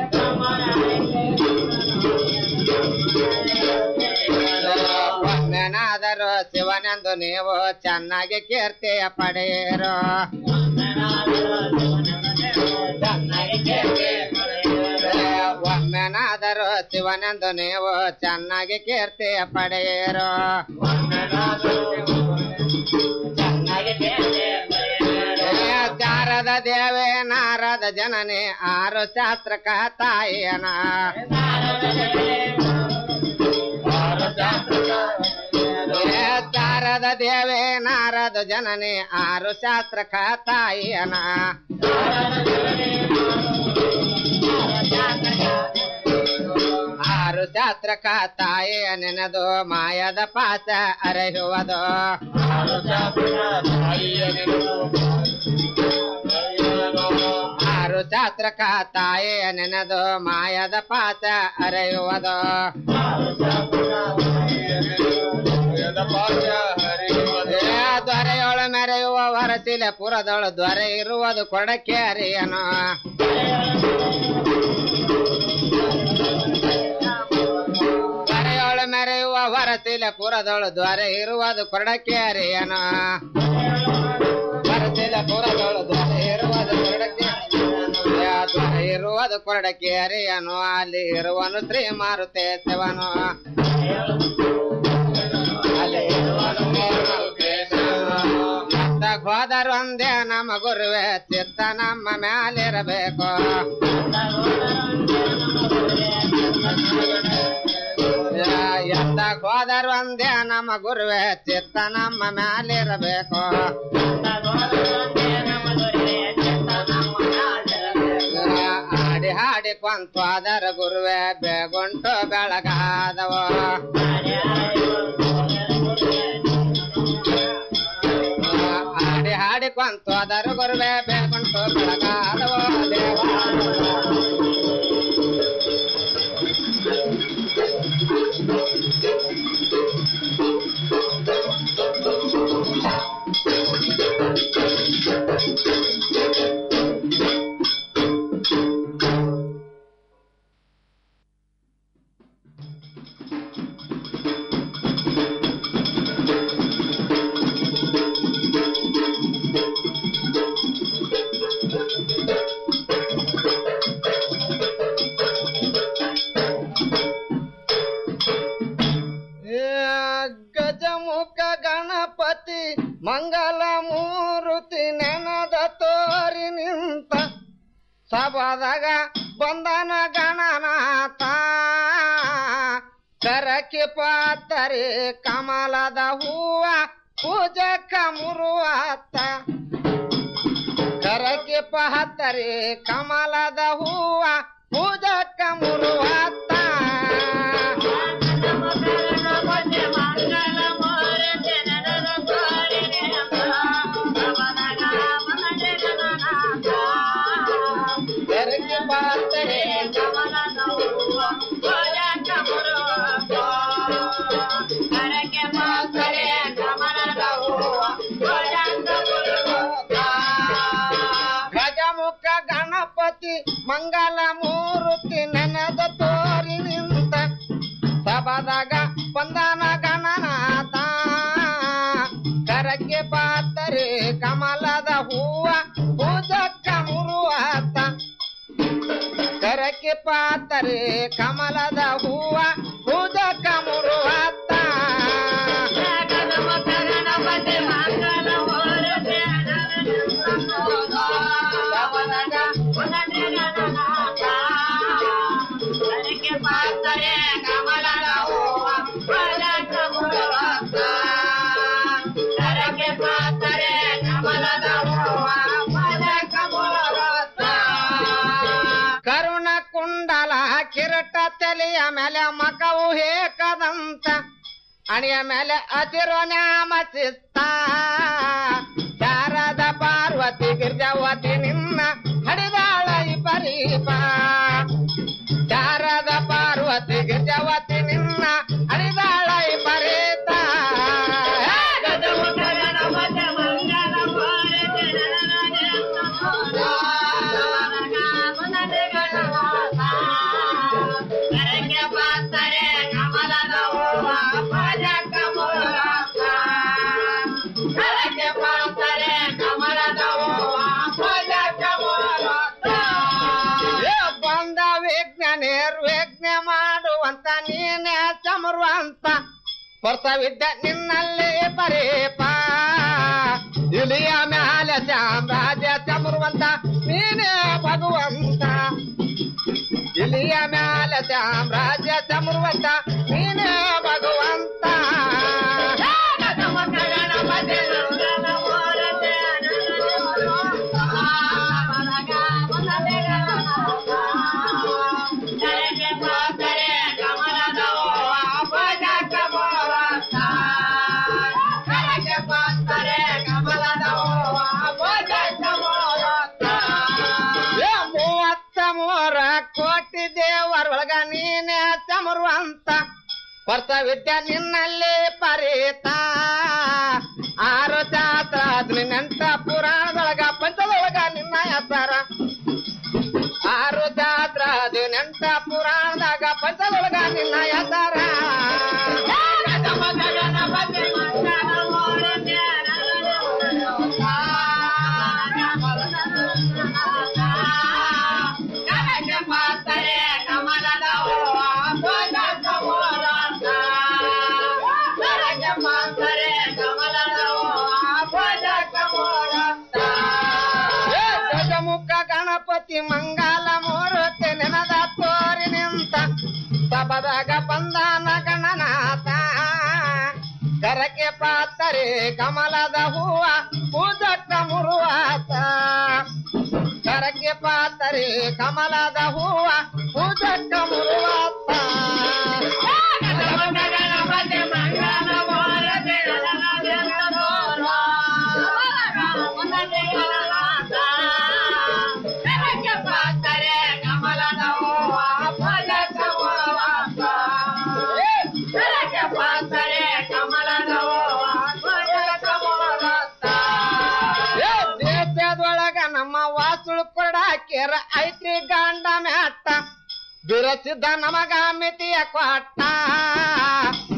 ಒಮ್ಮೆನಾದರೂ ಶಿವನೆಂದು ನೀವು ಚೆನ್ನಾಗಿ ಕೀರ್ತಿಯ ಪಡೆಯಿರೋ ಒಮ್ಮೆನಾದರೂ ಶಿವನೆಂದು ನೀವು ಚೆನ್ನಾಗಿ ಕೀರ್ತಿಯ ಪಡೆಯಿರೋ ಚಾರದ ದೇವೇ ನಾರದ ಜನನಿ ಆರು ಶಾಸ್ತ್ರಕ ತಾಯಿಯನ ಚಾರದ ದೇವೇ ನಾರದ ಜನನಿ ಆರು ಶಾಸ್ತ್ರಕ ತಾಯಿಯನ ಆರು ಶಾಸ್ತ್ರಕ ತಾಯಿಯ ನೆನೆದು ಮಾಯದ ಪಾಸ ಅರೆಯುವುದು ಆರು ಶಾಸ್ತ್ರಕ ತಾಯಿಯ ನೆನೆದು ಮಾಯದ ಪಾಸ ಅರೆಯುವುದು ದೊರೆಯೊಳು ಮೆರೆಯುವ ವರಸಿಲೆ ಪುರದೊಳು ದೊರೆ ಇರುವುದು ಕೊಡಕ್ಕೆ ಅರಿಯನು ದೊರೆಯೊಳು ಮೆರೆಯುವ ವರಸಿಲೆ ಪುರದೊಳು ದೊರೆ ಇರುವುದು ಕೊಡಕ್ಕೆ ಅರಿಯನು ವರಸಿಲೆ ಪುರದೊಳು ದೊರೆ ಇರುವುದು ಕೊಡಕ್ಕೆ ದೊರೆ ಇರುವುದು ಕೊಡಕ್ಕೆ ಅರಿಯನು ಅಲ್ಲಿ ಇರುವನು ಶ್ರೀ ಮಾರುತೇಶವನು ಹೋದರು ಒಂದೇ ನಮ್ಮ ಗುರುವೆ ಚಿತ್ತ ನಮ್ಮ ಮ್ಯಾಲಿರಬೇಕು ಎತ್ತ ಹೋದರು ಒಂದೇ ನಮ್ಮ ಗುರುವೆ ಚಿತ್ತ ನಮ್ಮ ಮ್ಯಾಲಿರಬೇಕು ಹಾಡಿ ಹಾಡಿ ಕೊಂತು ಅದರ ಗುರುವೆ ಬೇಗುಂಟು ಬೆಳಗಾದವು ಹಾಡಿ ಹಾಡಿ ಕೊಂತು ಅದರ ಗುರುವೆ ಬೇಗುಂಟು ಬೆಳಗಾದವು ದೇವ ತೋರಿ ನಿಂತ ಸಭಾದಾಗ ಬಂದನ ಗಣನಾಥ ಕರಕ್ಕೆ ಪಾತರೆ ಕಮಲದ ಹೂವ ಪೂಜಕ ಮುರುವಾತ ಕರಕ್ಕೆ ಪಾತರೆ ಕಮಲದ ಹೂವ ಪೂಜಕ ಮುರುವಾತ ಕರಕ್ಕೆ ಪಾತರೆ ಕಮಲದ ಹೂವ ಪೂಜಕ ಮುರುವಾತ ಕರಕ್ಕೆ ಪಾತರೆ ಕಮಲದ ಹೂವ ಪೂಜಕ ಮುರುವಾತ ಗಜಮುಖ ಗಣಪತಿ ಮಂಗಲ ಮೂರ್ತಿ ನೆನೆದ ತೋರಿ ನಿಂತ ಸಭಾದಾಗ ಬಂದನ ಗಣನಾಥ ಕರಕ್ಕೆ ಪಾತರೆ ಕಮಲದ ಹೂವ ಪೂಜಕ್ಕ ಮುರುವಾತ ಕರಕ್ಕೆ ಪಾತರೆ ಕಮಲದ ಹೂವ ಪೂಜಕ್ಕ ಮುರುವಾತ ಕರುಣ ಕುಂಡಲ ಕಿರಟ ತಲೆಯ ಮೇಲೆ ಮಕವು ಹೇಕದಂತ ಅಣಿಯ ಮೇಲೆ ಅತಿರೋ ನ್ಯಾಮ ಚಿತ್ತ ಶಾರದ ಪಾರ್ವತಿ ಗಿರ್ಜಾವತಿ ನಿನ್ನ ಹಡಿದಾಳ ಈ ಪರೀಪ ಶಾರದ ಪಾರ್ವತಿ ಗಿರ್ಜಾವತಿ ನಿನ್ನ ಹಡಿದಾಳ ಈ ಪರೀತ ಏ ಬಂದ ವಿಜ್ಞಾನೇರ್ ವಿಜ್ಞ ಮಾಡುವಂತ ನೀನೇ ಚಮರುವಂತ ವರ್ಷವಿದ್ದ ನಿನ್ನಲ್ಲಿ ಪರೇಪ ಇಲಿಯ ಮ್ಯಾಲ ಸಾಮ್ರಾಜ್ಯ ಚಮರುವಂತ ನೀನೇ ಭಗವಂತ ಇಲಿಯ ಮ್ಯಾಲ ಸಾಮ್ರಾಜ್ಯ ಚಮರುವಂತ ನೀನೇ ಭಗವಂತ ಏ ಮೂವತ್ತ ಮೂರ ಕೋಟಿ ದೇವರೊಳಗ ನೀನೇ ಚಮರುವಂತ ವರ್ಷ ವಿದ್ಯೆ ನಿನ್ನಲ್ಲಿ ಪರೀತ ಆರು ಶಾಸ್ತ್ರ ಹದಿನೆಂಟ ಪುರಾಣದೊಳಗ ಪಂಚದೊಳಗ ನಿನ್ನ ಹೆಸರ ಆರು ಶಾಸ್ತ್ರ ಹದಿನೆಂಟ ಪುರಾಣದಾಗ ಪಂಚದೊಳಗ ನಿನ್ನ ಹೆಸರ ಏ ಗಜಮುಖ ಗಣಪತಿ ಮಂಗಲ ಮೂರುತಿ ನೆನದ ತೋರಿ ನಿಂತ ಸಬದಾಗ ಬಂದನ ಗಣನಾಥ ಕರಕೆ ಪಾತರೆ ಕಮಲದ ಹೂವ ಪೂಜಕ್ಕ ಮುರುವಾತ ಕರಕೆ ಪಾತರೆ ಕಮಲದ ಹೂವ ಪೂಜಕ್ಕ ಮುರುವಾತ ಏ ದೇಶದೊಳಗ ನಮ್ಮ ವಾಸುಳು ಕೊಡಾಕ್ಯರ ಐತ್ರಿ ಗಂಡ ಮ್ಯಾಟ ಬಿರಸಿದ್ದ ನಮಗ ಮಿತಿಯ ಕೊಟ್ಟ